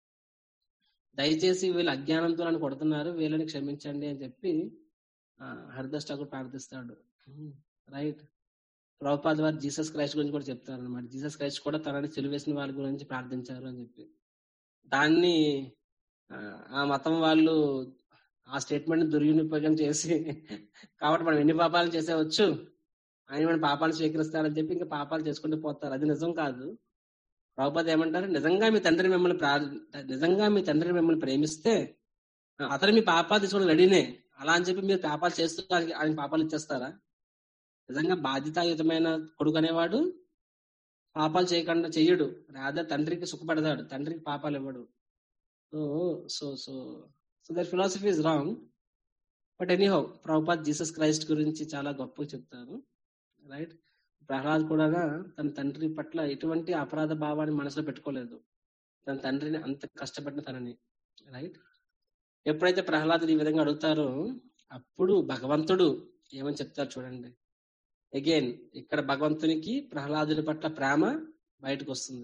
దయచేసి వీళ్ళు అజ్ఞానంతో నన్ను కొడుతున్నారు వీళ్ళని క్షమించండి అని చెప్పి ఆ, హరిదాస్ ఠాకూర్ ప్రార్థిస్తాడు రైట్ ప్రభుపాద వారు జీసస్ క్రైస్ట్ గురించి కూడా చెప్తారు అనమాట జీసస్ క్రైస్ట్ కూడా తనని చెలివేసిన వాళ్ళ గురించి ప్రార్థించారు అని చెప్పి దాన్ని ఆ, ఆ మతం వాళ్ళు ఆ స్టేట్మెంట్ దుర్వినియోగం చేసి కాబట్టి మనం ఎన్ని పాపాలు చేసేవచ్చు ఆయన మన పాపాలు స్వీకరిస్తారని చెప్పి ఇంకా పాపాలు చేసుకుంటూ పోతారు అది నిజం కాదు ప్రభుపాద ఏమంటారు నిజంగా మీ తండ్రి మిమ్మల్ని ప్రార్ నిజంగా మీ తండ్రి మిమ్మల్ని ప్రేమిస్తే ఆ, అతను మీ పాపాలు తీసుకోవడం రెడీనే అలా అని చెప్పి మీరు పాపాలు చేస్తూ ఆయనకి- ఆయన పాపాలు ఇచ్చేస్తారా నిజంగా బాధ్యతాయుతమైన కొడుకు అనేవాడు పాపాలు చేయకుండా చెయ్యడు రాదా తండ్రికి సుఖపడతాడు తండ్రికి పాపాలు ఇవ్వడు so so so so their philosophy is wrong but anyhow Prabhupad Jesus Christ గురించి చాలా గొప్పగా చెప్తారు రైట్ ప్రహ్లాద్ కూడా తన తండ్రి పట్ల ఎటువంటి అపరాధ భావాన్ని మనసులో పెట్టుకోలేదు తన తండ్రిని అంత కష్టపడిన తనని రైట్ ఎప్పుడైతే ప్రహ్లాదుడు ఈ విధంగా అడుగుతారో అప్పుడు భగవంతుడు ఏమని చెప్తారు చూడండి అగైన్ ఇక్కడ భగవంతునికి ప్రహ్లాదుని పట్ల ప్రేమ బయటకు వస్తుంది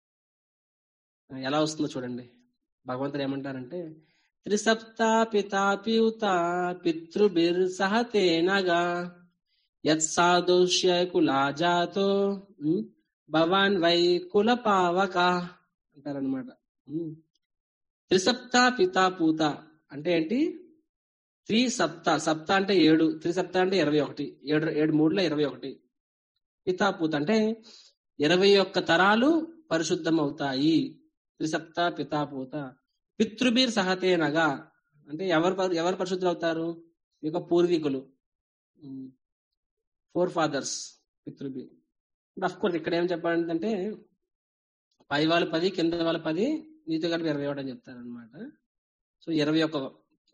ఎలా వస్తుందో చూడండి భగవంతుడు ఏమంటారంటే త్రిసప్తా పితాపియుత పితృభిర్ సహతేనగా యత్సాదోష్య కులాజాతో ఉమ్, భవాన్ వై కుల పావక అంటారనమాట త్రిసప్త పితా పూత అంటే ఏంటి త్రి సప్త సప్త అంటే ఏడు త్రిసప్త అంటే ఇరవై ఒకటి ఏడు ఏడు మూడులో ఇరవై ఒకటి పితా పూత అంటే ఇరవై ఒక్క తరాలు పరిశుద్ధం అవుతాయి త్రిసప్త పితా పూత పితృబీర్ సహతేనగా అంటే ఎవరు పరి- ఎవరు పరిశుద్ధులు అవుతారు మీ యొక్క పూర్వీకులు ఫోర్ ఫాదర్స్ పితృబి అఫ్ కోర్స్ ఇక్కడ ఏం చెప్పాలంటే పై వాళ్ళు పది కింద వాళ్ళ పది నీతో కలిపి ఇరవై ఒకటి అని చెప్తారు అనమాట సో ఇరవై ఒక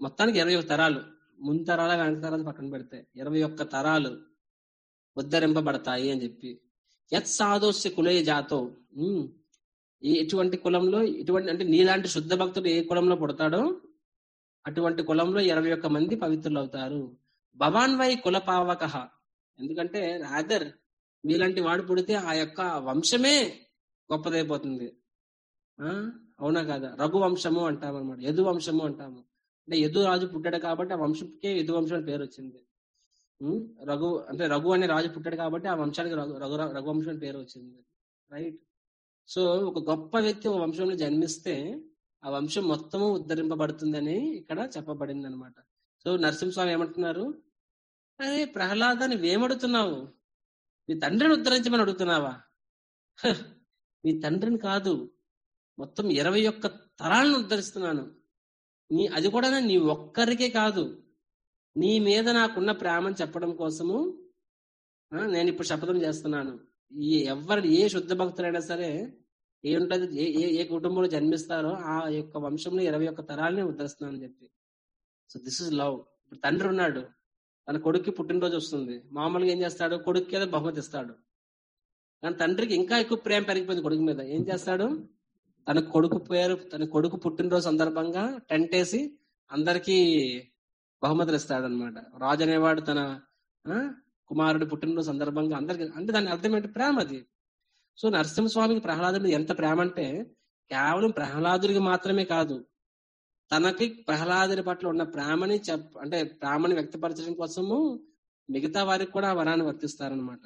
మొత్తానికి ఇరవై ఒక్క తరాలు ముందు తరాల వెనక తరాలు పక్కన పెడితే ఇరవై ఒక్క తరాలు ఉద్ధరింపబడతాయి అని చెప్పి యత్ సాధోస్య కులే జాతో ఉమ్, ఈ ఇటువంటి కులంలో ఇటువంటి అంటే నీలాంటి శుద్ధ భక్తుడు ఏ కులంలో పుడతాడో అటువంటి కులంలో ఇరవై ఒక్క మంది పవిత్రులు అవుతారు భవాన్ వై కుల పావక ఎందుకంటే రాదర్ మీలాంటి వాడు పుడితే ఆ యొక్క వంశమే గొప్పదైపోతుంది ఆ అవునా కాదా రఘు వంశము అంటాం అనమాట యదు వంశము అంటాము అంటే యదు రాజు పుట్టాడు కాబట్టి ఆ వంశంకే యదు వంశం అని పేరు వచ్చింది ఉం? రఘు అంటే రఘు అనే రాజు పుట్టాడు కాబట్టి ఆ వంశానికి రఘు రఘు రఘువంశం అని పేరు వచ్చింది రైట్ సో ఒక గొప్ప వ్యక్తి ఒక వంశంలో జన్మిస్తే ఆ వంశం మొత్తము ఉద్ధరింపబడుతుందని ఇక్కడ చెప్పబడింది అనమాట సో నరసింహస్వామి ఏమంటున్నారు అరే ప్రహ్లాద నువ్వేమడుగుతున్నావు నీ తండ్రిని ఉద్ధరించమని అడుగుతున్నావా హ, నీ తండ్రిని కాదు మొత్తం ఇరవై ఒక్క తరాలను ఉద్ధరిస్తున్నాను నీ అది కూడా నీ ఒక్కరికే కాదు నీ మీద నాకున్న ప్రేమను చెప్పడం కోసము ఆ, నేను ఇప్పుడు శపథం చేస్తున్నాను ఈ ఎవరు ఏ శుద్ధ భక్తులైనా సరే ఏ ఉంటుంది ఏ ఏ ఏ కుటుంబంలో జన్మిస్తారో ఆ యొక్క వంశంలో ఇరవై ఒక్క తరాలని ఉద్ధరిస్తున్నాను అని చెప్పి సో దిస్ ఇస్ లవ్ ఇప్పుడు తండ్రి ఉన్నాడు తన కొడుక్కి పుట్టినరోజు వస్తుంది మామూలుగా ఏం చేస్తాడు కొడుక్కి ఏదో బహుమతి ఇస్తాడు కానీ తండ్రికి ఇంకా ఎక్కువ ప్రేమ పెరిగిపోయింది కొడుకు మీద ఏం చేస్తాడు తన కొడుకు పేరు తన కొడుకు పుట్టినరోజు సందర్భంగా టెంట్ వేసి అందరికి బహుమతులు ఇస్తాడు అనమాట రాజు అనేవాడు తన ఆ, కుమారుడి పుట్టినరోజు సందర్భంగా అందరికి అంటే దాని అర్థం ఏంటి ప్రేమ అది సో నరసింహస్వామికి ప్రహ్లాదుడి మీద ఎంత ప్రేమ అంటే కేవలం ప్రహ్లాదుడికి మాత్రమే కాదు తనకి ప్రహ్లాదుడి పట్ల ఉన్న ప్రేమని చెప్ అంటే ప్రేమని వ్యక్తపరచడం కోసము మిగతా వారికి కూడా ఆ వరాన్ని వర్తిస్తారనమాట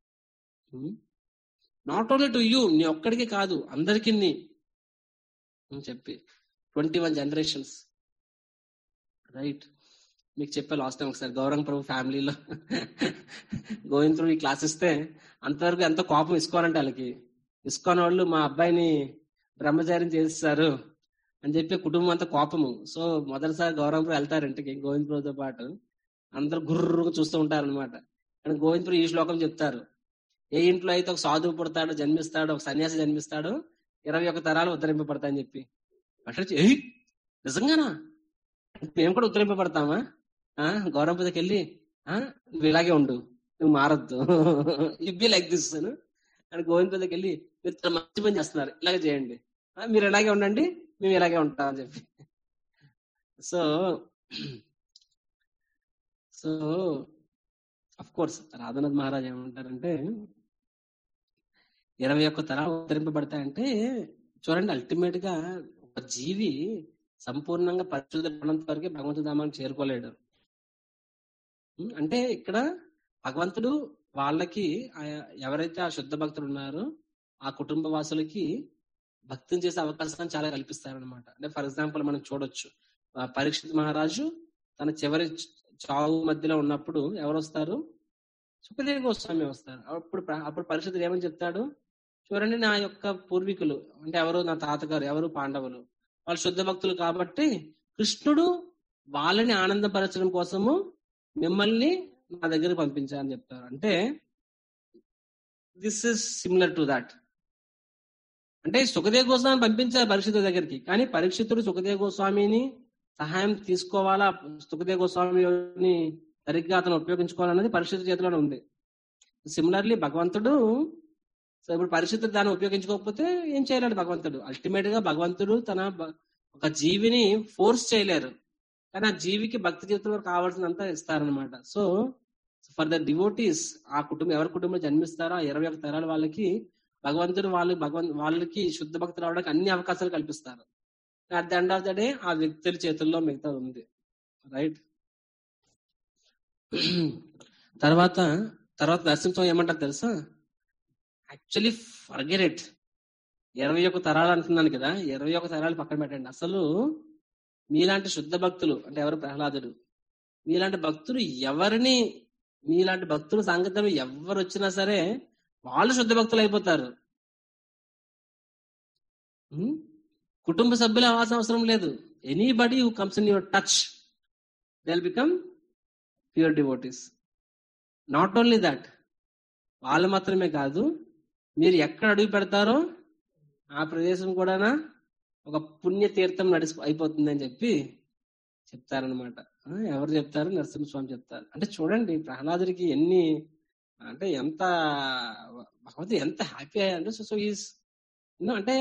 నాట్ ఓన్లీ టు యూ నీ ఒక్కడికి కాదు అందరికి అని చెప్పి ట్వంటీ వన్ జనరేషన్స్ రైట్ మీకు చెప్పే లాస్ట్ టైం ఒకసారి గౌరంగ ప్రభు ఫ్యామిలీలో గోవింద్ త్రూ ఈ క్లాస్ ఇస్తే అంతవరకు ఎంతో కోపం ఇసుకోవాలంటే వాళ్ళకి ఇసుకోని వాళ్ళు మా అబ్బాయిని బ్రహ్మచారిని చేస్తారు అని చెప్పి కుటుంబం అంతా కోపము సో మొదటిసారి గౌరవం ప్రభు వెళ్తారు ఇంటికి గోవింద్ ప్రభుతో పాటు అందరూ గుర్రుగా చూస్తూ ఉంటారు అనమాట కానీ గోవింద్ ప్రభు ఈ శ్లోకం చెప్తారు ఏ ఇంట్లో అయితే ఒక సాధువు పుడతాడో జన్మిస్తాడో ఒక సన్యాసి జన్మిస్తాడో ఇరవై ఒక తరాలు ఉద్ధరింపబడతాయని చెప్పి అట్లా ఏయ్ నిజంగానా మేము కూడా ఉద్ధరింపబడతామా ఆ గౌరవం మీదకి వెళ్ళి ఆ నువ్వు ఇలాగే ఉండు నువ్వు మారద్దు యు బి లైక్ దిస్ అని గోవింద్ మీదకి వెళ్ళి మీరు చాలా మంచి పని చేస్తున్నారు ఇలాగే చేయండి ఆ, మీరు ఇలాగే ఉండండి మేము ఇలాగే ఉంటాం అని చెప్పి so so of course Radhanath Maharaj ఏమంటారంటే ఇరవై ఒక్క తరాలు ఉద్ధరింపబడతాయంటే చూడండి అల్టిమేట్ గా ఒక జీవి సంపూర్ణంగా పరిశుద్ధమైనంత వరకే భగవంతుడి ధామానికి చేరుకోలేడు ఉం, అంటే ఇక్కడ భగవంతుడు వాళ్ళకి ఆ- ఎవరైతే ఆ శుద్ధ భక్తులు ఉన్నారో ఆ కుటుంబ వాసులకి భక్తిని చేసే అవకాశాన్ని చాలా కల్పిస్తారనమాట అంటే ఫర్ ఎగ్జాంపుల్ మనం చూడొచ్చు ఆ పరీక్షిత్ మహారాజు తన చివరి చ- చావు మధ్యలో ఉన్నప్పుడు ఎవరు వస్తారు సుఖదేవ గోస్వామి వస్తారు అప్పుడు ప్ర- అప్పుడు పరిస్థితులు ఏమని చెప్తాడు చూడండి నా యొక్క పూర్వీకులు అంటే ఎవరు నా తాతగారు ఎవరు పాండవులు వాళ్ళు శుద్ధ భక్తులు కాబట్టి కృష్ణుడు వాళ్ళని ఆనందపరచడం కోసము మిమ్మల్ని నా దగ్గర పంపించాలని చెప్తారు అంటే this is similar to that అంటే సుఖదేవ గోస్వామి పంపించారు పరీక్షితుడి దగ్గరికి కానీ పరీక్షితుడు సుఖదేవ గోస్వామిని సహాయం తీసుకోవాలా సుఖదేవ గోస్వామిని సరిగ్గా అతను ఉపయోగించుకోవాలన్నది పరిస్థితి చేతిలోనే ఉంది సిమిలర్లీ భగవంతుడు సో ఇప్పుడు పరిస్థితులు దాన్ని ఉపయోగించుకోకపోతే ఏం చేయలేడు భగవంతుడు అల్టిమేట్ గా భగవంతుడు తన బ- ఒక జీవిని ఫోర్స్ చేయలేరు కానీ ఆ జీవికి భక్తి జీవితంలో కావాల్సినంత ఇస్తారనమాట సో ఫర్ ద డివోటీస్ ఆ కుటుంబం ఎవరి కుటుంబంలో జన్మిస్తారో ఆ ఇరవై ఒక తరాల వాళ్ళకి భగవంతుడు వాళ్ళు భగవంత్ వాళ్ళకి శుద్ధ భక్తులు అవడానికి అన్ని అవకాశాలు కల్పిస్తారు at the end of the day ఆ వ్యక్తుల చేతుల్లో మిగతా ఉంది రైట్ తర్వాత తర్వాత నరసింహం ఏమంటారు తెలుసా యాక్చువల్లీ ఫర్గెట్ ఇట్ ఇరవై ఒక తరాలు అంటున్నాను కదా ఇరవై ఒక తరాలు పక్కన పెట్టండి అసలు మీలాంటి శుద్ధ భక్తులు అంటే ఎవరు ప్రహ్లాదుడు మీలాంటి భక్తులు ఎవరిని మీలాంటి భక్తుల సంగతం ఎవరు వచ్చినా సరే వాళ్ళు శుద్ధ భక్తులు అయిపోతారు ఉం? కుటుంబ సభ్యుల అవాసం అవసరం లేదు anybody who comes in your touch they become pure devotees not only that వాళ్ళు మాత్రమే కాదు మీరు ఎక్కడ అడుగు పెడతారో ఆ ప్రదేశం కూడా ఒక పుణ్య తీర్థం నడిచి అయిపోతుంది అని చెప్పి చెప్తారనమాట ఎవరు చెప్తారు నరసింహస్వామి చెప్తారు అంటే చూడండి ప్రహ్లాదుడికి ఎన్ని అంటే ఎంత భగవతి ఎంత హ్యాపీ అయ్యారంటే సో సో ఈజ్ అంటే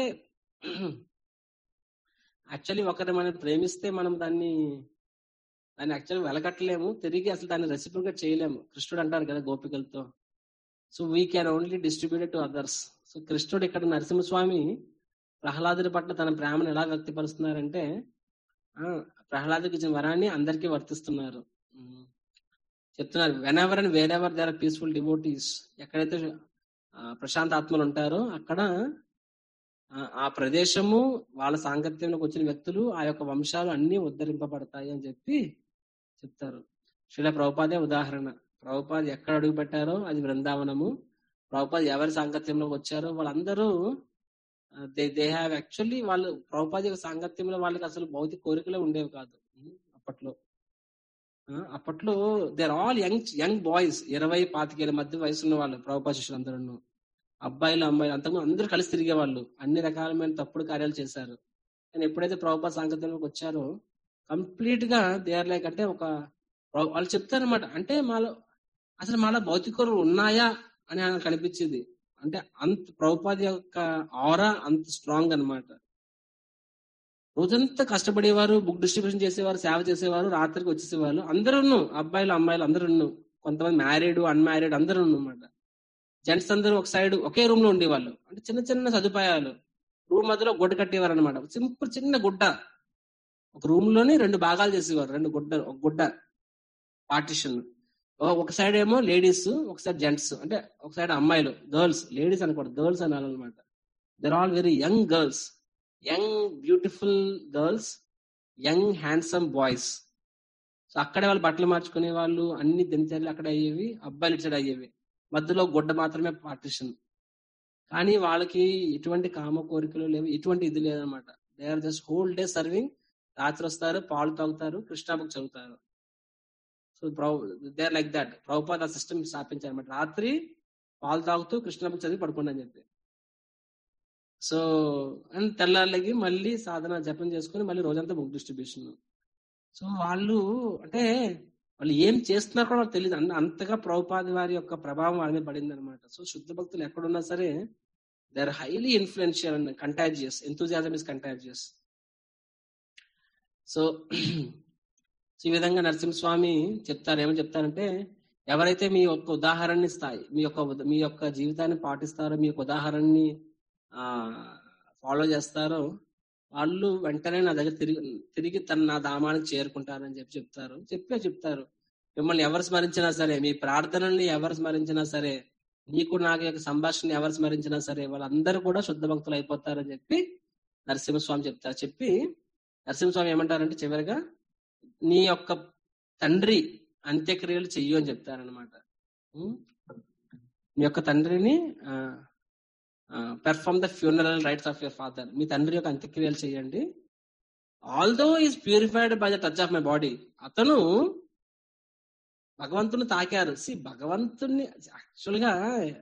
యాక్చువల్లీ ఒకరిని మనం ప్రేమిస్తే మనం దాన్ని దాన్ని యాక్చువల్లీ వెలగట్టలేము తిరిగి అసలు దాన్ని రెసిపీగా చేయలేము కృష్ణుడు అంటారు కదా గోపికలతో so we can only distribute to others so కృష్ణుడు ఇక్కడ నరసింహస్వామి ప్రహ్లాదుడి పట్ల తన ప్రేమను ఎలా వ్యక్తపరుస్తున్నారంటే ఆ, ప్రహ్లాదుడికి ఇచ్చిన వరాన్ని అందరికీ వర్తిస్తున్నారు ఉమ్. చెప్తున్నారు whenever and wherever there peaceful devotees ఎక్కడైతే ఆ, ప్రశాంత ఆత్మలు ఉంటారో అక్కడ ఆ, ఆ ప్రదేశము వాళ్ళ సాంగత్యంలోకి వచ్చిన వ్యక్తులు ఆ యొక్క వంశాలు అన్ని ఉద్ధరింపబడతాయి అని చెప్పి చెప్తారు శిల ప్రభుపాదే ఉదాహరణ ప్రభుపాద్ ఎక్కడ అడుగు పెట్టారో అది బృందావనము ప్రభుపాద్ ఎవరి సాంగత్యంలోకి వచ్చారో వాళ్ళందరూ దే దే హ్యావ్ యాక్చువల్లీ వాళ్ళు ప్రభుపాద యొక్క సాంగత్యంలో వాళ్ళకి అసలు భౌతిక కోరికలే ఉండేవి కాదు ఉమ్, అప్పట్లో ఆ, అప్పట్లో they're all young young boys ఇరవై పాతికేళ్ళ మధ్య వయసు ఉన్న వాళ్ళు ప్రభుపాద శిష్యులందరూ అబ్బాయిలు అమ్మాయిలు అంతకుముందు అందరూ కలిసి తిరిగేవాళ్ళు అన్ని రకాలమైన తప్పుడు కార్యాలు చేశారు కానీ ఎప్పుడైతే ప్రభుపాద సాంగత్యంలోకి వచ్చారో కంప్లీట్ గా దే ఆర్ లైక్ అంటే ఒక ప్ర- వాళ్ళు చెప్తారన్నమాట అంటే మాలో అసలు మాలో భౌతిక కోరికలు ఉన్నాయా అని ఆయనకు కనిపించింది అంటే అంత ప్రభుపాద యొక్క ఆరా అంత స్ట్రాంగ్ అన్నమాట రోజంతా కష్టపడేవారు బుక్ డిస్ట్రిబ్యూషన్ చేసేవారు సేవ చేసేవారు రాత్రికి వచ్చేసేవాళ్ళు అందరూ అబ్బాయిలు అమ్మాయిలు అందరూ కొంతమంది మ్యారీడ్ అన్మ్యారీడ్ అందరూ అన్నమాట జెంట్స్ అందరూ ఒక సైడ్ ఒకే రూమ్ లో ఉండేవాళ్ళు అంటే చిన్న చిన్న సదుపాయాలు రూమ్ మధ్యలో గుడ్డ కట్టేవారు అనమాట సింపుల్ చిన్న గుడ్డ ఒక రూమ్ లోనే రెండు భాగాలు చేసేవారు రెండు గుడ్డ ఒక గుడ్డ పార్టిషన్ ఒక సైడ్ ఏమో లేడీస్ ఒక సైడ్ జెంట్స్ అంటే ఒక సైడ్ అమ్మాయిలు గర్ల్స్ లేడీస్ అనకూడదు గర్ల్స్ అనాలన్నమాట they're all very young girls young beautiful girls young handsome boys so అక్కడే వాళ్ళు బట్టలు మార్చుకునే వాళ్ళు అన్ని దినచర్యలు అక్కడ అయ్యేవి అబ్బాయిలు ఇటు సైడ్ అయ్యేవి మధ్యలో గుడ్డ మాత్రమే పార్టిషన్ కానీ వాళ్ళకి ఎటువంటి కామ కోరికలు లేవు ఎటువంటి ఇది లేదనమాట they are just whole day serving రాత్రి వస్తారు పాలు తాగుతారు కృష్ణాబుక్ చదువుతారు so they are like that Prabhupada system స్థాపించారు అనమాట రాత్రి పాలు తాగుతూ కృష్ణాబుక్ చదివి పడుకోండి అని చెప్పి సో అండ్ తెల్లారులకి మళ్ళీ సాధన జపం చేసుకుని మళ్ళీ రోజంతా బుక్ డిస్ట్రిబ్యూషన్ సో వాళ్ళు అంటే వాళ్ళు ఏం చేస్తున్నారు కూడా వాళ్ళకి తెలియదు అంత అంతగా ప్రభుపాది వారి యొక్క ప్రభావం వాళ్ళ మీద పడింది అనమాట సో శుద్ధ భక్తులు ఎక్కడున్నా సరే they are highly influential and contagious enthusiasm is contagious so ఈ విధంగా నరసింహస్వామి చెప్తారు ఏమని చెప్తారంటే ఎవరైతే మీ యొక్క ఉదాహరణని స్థాయి మీ యొక్క ఉద- మీ యొక్క జీవితాన్ని పాటిస్తారో మీ యొక్క ఉదాహరణని ఆ ఫాలో చేస్తారో వాళ్ళు వెంటనే నా దగ్గర తిరిగి తిరిగి తన నా ధామానికి చేరుకుంటారని చెప్పి చెప్తారు చెప్పే చెప్తారు మిమ్మల్ని ఎవరు స్మరించినా సరే మీ ప్రార్థనల్ని ఎవరు స్మరించినా సరే నీకు నాకు యొక్క సంభాషణ ఎవరు స్మరించినా సరే వాళ్ళందరూ కూడా శుద్ధ భక్తులు అయిపోతారని చెప్పి నరసింహస్వామి చెప్తారు చెప్పి నరసింహస్వామి ఏమంటారంటే చివరిగా నీ యొక్క తండ్రి అంత్యక్రియలు చెయ్యు అని చెప్తారనమాట మీ యొక్క తండ్రిని perform the funeral rites of your father మీ తండ్రి యొక్క అంత్యక్రియలు చేయండి although is purified by the touch of my body అతను భగవంతుని తాకారు సి భగవంతుని యాక్చువల్ గా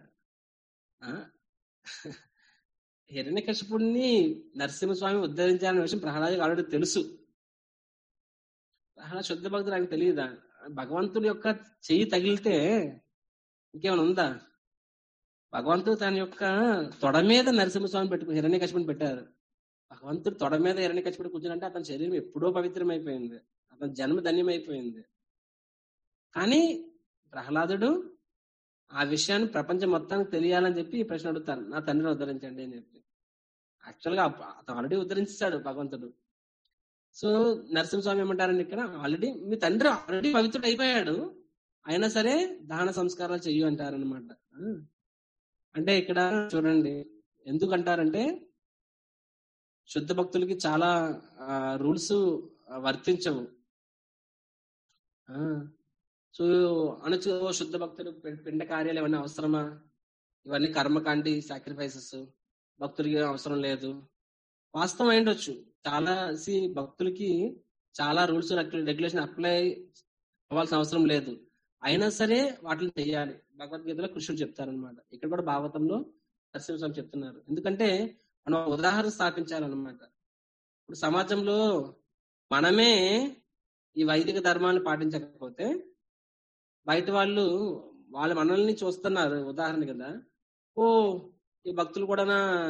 హిరణ్యకశిపుణ్ణి నరసింహస్వామి ఉద్ధరించాలనే విషయం ప్రహ్లాదకి ఆల్రెడీ తెలుసు ప్రహ్లాద శుద్ధ భక్తులు ఆయనకు తెలియదా భగవంతుడి యొక్క చెయ్యి తగిలితే ఇంకేమైనా ఉందా భగవంతుడు తన యొక్క తొడ మీద నరసింహస్వామి పెట్టుకుని హిరణ్యకశిపుని పెట్టారు భగవంతుడు తొడ మీద హిరణ్యకశిపుడు కూర్చుంటే అతని శరీరం ఎప్పుడో పవిత్రమైపోయింది అతని జన్మ ధన్యమైపోయింది కానీ ప్రహ్లాదుడు ఆ విషయాన్ని ప్రపంచం మొత్తానికి తెలియాలని చెప్పి ఈ ప్రశ్న అడుగుతారు నా తండ్రిని ఉద్ధరించండి అని చెప్పి యాక్చువల్ గా అప్ప- అతను ఆల్రెడీ ఉద్ధరించాడు భగవంతుడు సో నరసింహస్వామి ఏమంటారండి ఇక్కడ ఆల్రెడీ మీ తండ్రి ఆల్రెడీ పవిత్రుడు అయిపోయాడు అయినా సరే దాన సంస్కారాలు చెయ్యు అంటారనమాట అంటే ఇక్కడ చూడండి ఎందుకు అంటారంటే శుద్ధ భక్తులకి చాలా రూల్స్ వర్తించవు ఆ, సో అనొచ్చు "ఓ, శుద్ధ భక్తులు పి- పిండ కార్యాలు ఏమైనా అవసరమా ఇవన్నీ కర్మకాండి సాక్రిఫైసెస్ భక్తులకి అవసరం లేదు వాస్తవం అయిండొచ్చు చాలా సి భక్తులకి చాలా రూల్స్ రెగ్యులేషన్ అప్లై అవ్వాల్సిన అవసరం లేదు అయినా సరే వాటిని చెయ్యాలి భగవద్గీతలో కృష్ణుడు చెప్తారనమాట ఇక్కడ కూడా భాగవతంలో నరసింహస్వామి చెప్తున్నారు ఎందుకంటే మనం ఒక ఉదాహరణ స్థాపించాలన్నమాట ఇప్పుడు సమాజంలో మనమే ఈ వైదిక ధర్మాన్ని పాటించకపోతే బయట వాళ్ళు వాళ్ళ మనల్ని చూస్తున్నారు ఉదాహరణ కదా ఓ ఈ భక్తులు కూడా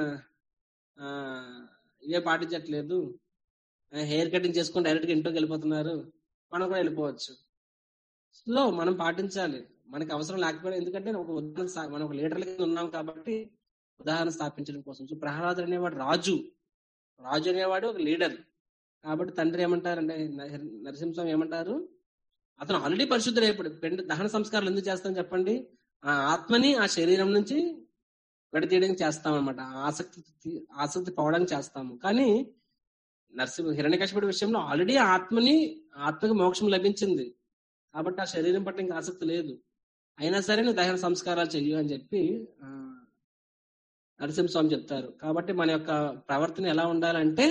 ఇవే పాటించట్లేదు హెయిర్ కటింగ్ చేసుకుని డైరెక్ట్ గా ఇంట్లోకి వెళ్ళిపోతున్నారు మనం కూడా వెళ్ళిపోవచ్చు లో మనం పాటించాలి మనకి అవసరం లేకపోయినా ఎందుకంటే ఒక ఉదాహరణ స్థా- మనం ఒక లీడర్ల కింద ఉన్నాం కాబట్టి ఉదాహరణ స్థాపించడం కోసం సో ప్రహ్లాదుడు అనేవాడు రాజు రాజు అనేవాడు ఒక లీడర్ కాబట్టి తండ్రి ఏమంటారంటే నర- నరసింహస్వామి ఏమంటారు అతను ఆల్రెడీ పరిశుద్ధుడు అయిపోడు పెండ దహన సంస్కారాలు ఎందుకు చేస్తాం చెప్పండి ఆ ఆత్మని ఆ శరీరం నుంచి విడతీయడానికి చేస్తాం అనమాట ఆసక్తి తీ- ఆసక్తి పోవడానికి చేస్తాము కానీ నరసింహ హిరణ్యకశిపుడి విషయంలో ఆల్రెడీ ఆత్మని ఆత్మకి మోక్షం లభించింది కాబట్టి ఆ శరీరం పట్ల ఇంకా ఆసక్తి లేదు అయినా సరే నువ్వు దహన సంస్కారాలు చెయ్యు అని చెప్పి ఆ, నరసింహస్వామి చెప్తారు కాబట్టి మన యొక్క ప్రవర్తన ఎలా ఉండాలంటే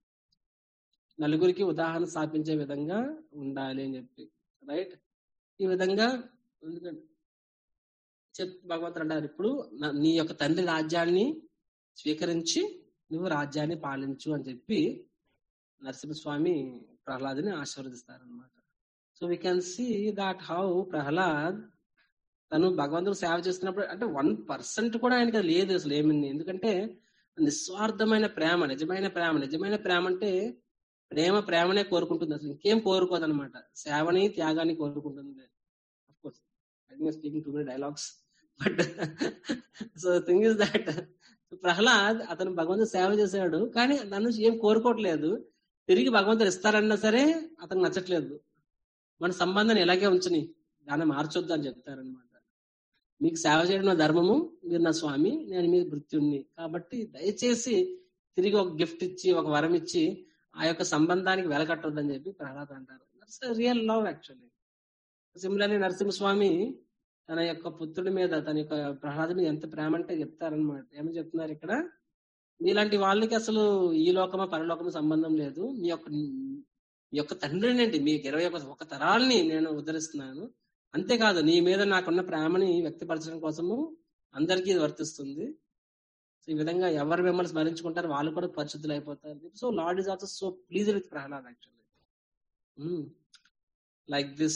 నలుగురికి ఉదాహరణ స్థాపించే విధంగా ఉండాలి అని చెప్పి రైట్ ఈ విధంగా ఎందుకంటే చెప్ భగవంతుడు అంటారు ఇప్పుడు నా- నీ యొక్క తండ్రి రాజ్యాన్ని స్వీకరించి నువ్వు రాజ్యాన్ని పాలించు అని చెప్పి నరసింహస్వామి ప్రహ్లాద్ని ఆశీర్వదిస్తారు అనమాట so we can see that how Prahlad తను భగవంతుడు సేవ చేస్తున్నప్పుడు అంటే వన్ పర్సెంట్ కూడా ఆయనకి అది లేదు అసలు ఏమింది ఎందుకంటే నిస్వార్థమైన ప్రేమ నిజమైన ప్రేమ నిజమైన ప్రేమ అంటే ప్రేమ ప్రేమనే కోరుకుంటుంది అసలు ఇంకేం కోరుకోదు అనమాట సేవని త్యాగాన్ని కోరుకుంటుంది speaking too many dialogues but so thing is that Prahlad అతను భగవంతుడు సేవ చేశాడు కానీ దాని నుంచి ఏం కోరుకోవట్లేదు తిరిగి భగవంతుడు ఇస్తారన్నా సరే అతనికి నచ్చట్లేదు మన సంబంధాన్ని ఇలాగే ఉంచని దాన్ని మార్చొద్దు అని చెప్తారనమాట మీకు సేవ చేయడం నా ధర్మము మీరు నా స్వామి నేను మీ మృత్యుణ్ణి కాబట్టి దయచేసి తిరిగి ఒక గిఫ్ట్ ఇచ్చి ఒక వరం ఇచ్చి ఆ యొక్క సంబంధానికి వెలకట్టొద్దని చెప్పి ప్రహ్లాద్ అంటారు that's real love actually similarly Narasimhaswamy తన యొక్క పుత్రుడి మీద తన యొక్క ప్రహ్లాదు మీద ఎంత ప్రేమ అంటే చెప్తారనమాట ఏమని చెప్తున్నారు ఇక్కడ మీలాంటి వాళ్ళకి అసలు ఈ లోకమా పరలోకమా సంబంధం లేదు మీ యొక్క మీ యొక్క తండ్రినేంటి మీకు ఇరవై ఒక ఒక తరాల్ని నేను ఉద్ధరిస్తున్నాను అంతేకాదు నీ మీద నాకున్న ప్రేమని వ్యక్తపరచడం కోసము అందరికీ ఇది వర్తిస్తుంది సో ఈ విధంగా ఎవరు మిమ్మల్ని స్మరించుకుంటారు వాళ్ళు కూడా పరిశుద్ధులు అయిపోతారు so lord is also so please with Prahlad actually like this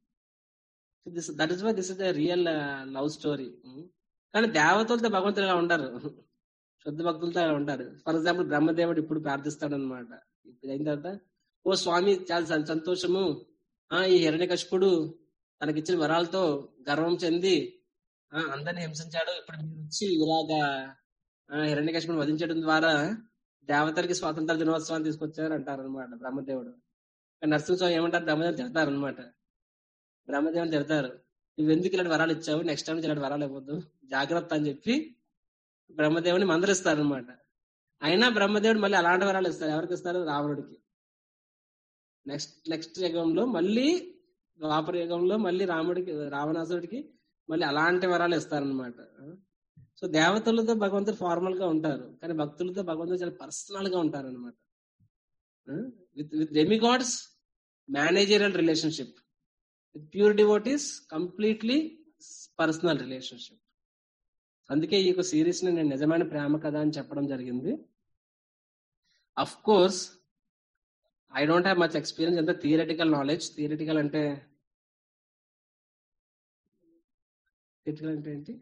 this that is why this is the real love story కానీ దేవతలతో భగవంతులు ఇలా ఉండరు శుద్ధ భక్తులతో ఇలా ఉంటారు ఫర్ ఎగ్జాంపుల్ బ్రహ్మదేవుడు ఇప్పుడు ప్రార్థిస్తాడు అనమాట ఇప్పుడు అయిన తర్వాత ఓ స్వామి చాలా సం- సంతోషము ఆ ఈ హిరణ్యకశిపుడు తనకిచ్చిన వరాలతో గర్వం చెంది ఆ అందరిని హింసించాడు ఇప్పుడు మీరు వచ్చి ఇలాగా హిరణ్యకశిపుడు వధించడం ద్వారా దేవతలకి స్వాతంత్ర దినోత్సవాన్ని తీసుకొచ్చారు అంటారు అనమాట బ్రహ్మదేవుడు కానీ నరసింహస్వామి ఏమంటారు బ్రహ్మదేవుడు తిడతారు అనమాట బ్రహ్మదేవుని తిడతారు నువ్వు ఎందుకు ఇలాంటి వరాలు ఇచ్చావు నెక్స్ట్ టైం ఇలాంటి వరాలు ఇవ్వద్దు జాగ్రత్త అని చెప్పి బ్రహ్మదేవుని మందలిస్తారు అనమాట అయినా బ్రహ్మదేవుడు మళ్ళీ అలాంటి వరాలు ఇస్తారు ఎవరికి ఇస్తారు రావణుడికి నెక్స్ట్ నెక్స్ట్ యుగంలో మళ్ళీ ద్వాపర యుగంలో మళ్ళీ రాముడికి రావణాసుడికి మళ్ళీ అలాంటి వరాలు ఇస్తారనమాట సో దేవతలతో భగవంతుడు ఫార్మల్ గా ఉంటారు కానీ భక్తులతో భగవంతుడు చాలా పర్సనల్ గా ఉంటారు అనమాట with with demigods managerial relationship with pure devotees completely personal relationship అందుకే ఈ యొక్క సిరీస్ ని నేను నిజమైన ప్రేమ కథ అని చెప్పడం జరిగింది of course I don't have much experience ఎంత థియరటికల్ నాలెడ్జ్ థియరటికల్ అంటే థియరటికల్ అంటే ఏంటి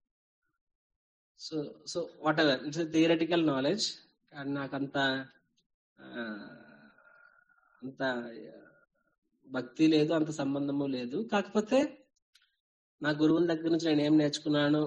so so whatever it's theoretical knowledge కానీ నాకంత ఆ, అంత భక్తి లేదు అంత సంబంధము లేదు కాకపోతే నా గురువుల దగ్గర నుంచి నేను ఏం నేర్చుకున్నాను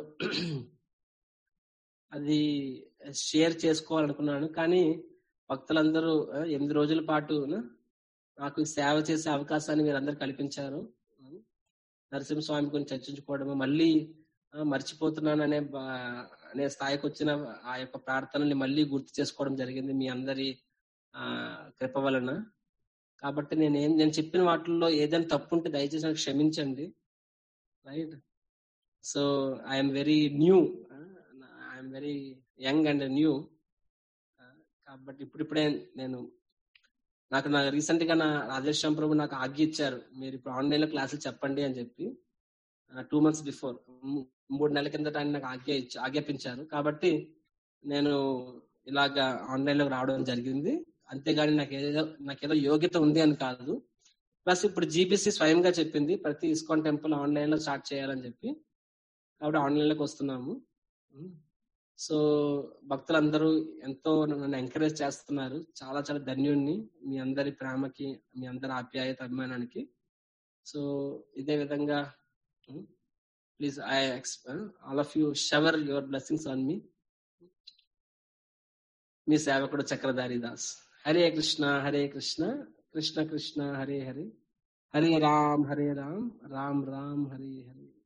అది షేర్ చేసుకోవాలనుకున్నాను కానీ భక్తులందరూ ఆ, ఎనిమిది రోజుల పాటు నా, నాకు ఈ సేవ చేసే అవకాశాన్ని మీరు అందరు కల్పించారు నరసింహస్వామి గురించి చర్చించుకోవడము మళ్ళీ ఆ, మర్చిపోతున్నాను అనే బా- అనే స్థాయికి వచ్చిన ఆ యొక్క ప్రార్థనల్ని మళ్ళీ గుర్తు చేసుకోవడం జరిగింది మీ అందరి ఆ కృప వలన కాబట్టి నేను ఏం నేను చెప్పిన వాటిల్లో ఏదైనా తప్పు ఉంటే దయచేసి నాకు క్షమించండి right so I'm very new I'm very young and new కాబట్టి ఇప్పుడిప్పుడే నేను నాకు నా రీసెంట్ గా నా రాజేశ్వరం ప్రభు నాకు ఆజ్ఞ ఇచ్చారు మీరు ఇప్పుడు ఆన్లైన్ లో క్లాసులు చెప్పండి అని చెప్పి టూ మంత్స్ బిఫోర్ మూడు నెలల కిందట ఆయన నాకు ఆజ్ఞ ఇచ్చి ఆజ్ఞాపించారు కాబట్టి నేను ఇలాగా ఆన్లైన్ లోకి రావడం జరిగింది అంతేగాని నాకు ఏదో నాకేదో యోగ్యత ఉంది అని కాదు ప్లస్ ఇప్పుడు జీబీసీ స్వయంగా చెప్పింది ప్రతి ఇస్కాన్ టెంపుల్ ఆన్లైన్ లో స్టార్ట్ చేయాలని చెప్పి కాబట్టి ఆన్లైన్ లోకి వస్తున్నాము సో భక్తులందరూ ఎంతో నన్ను ఎంకరేజ్ చేస్తున్నారు చాలా చాలా ధన్యుణ్ణి మీ అందరి ప్రేమకి మీ అందరి ఆప్యాయత అభిమానానికి సో ఇదే విధంగా please I all of you shower your blessings on మీ మీ సేవకుడు చక్రధారి దాస్ హరే కృష్ణ హరే కృష్ణ కృష్ణ కృష్ణ హరే హరే హరే రామ్ హరే రామ్ రామ్ రామ్ హరే హరే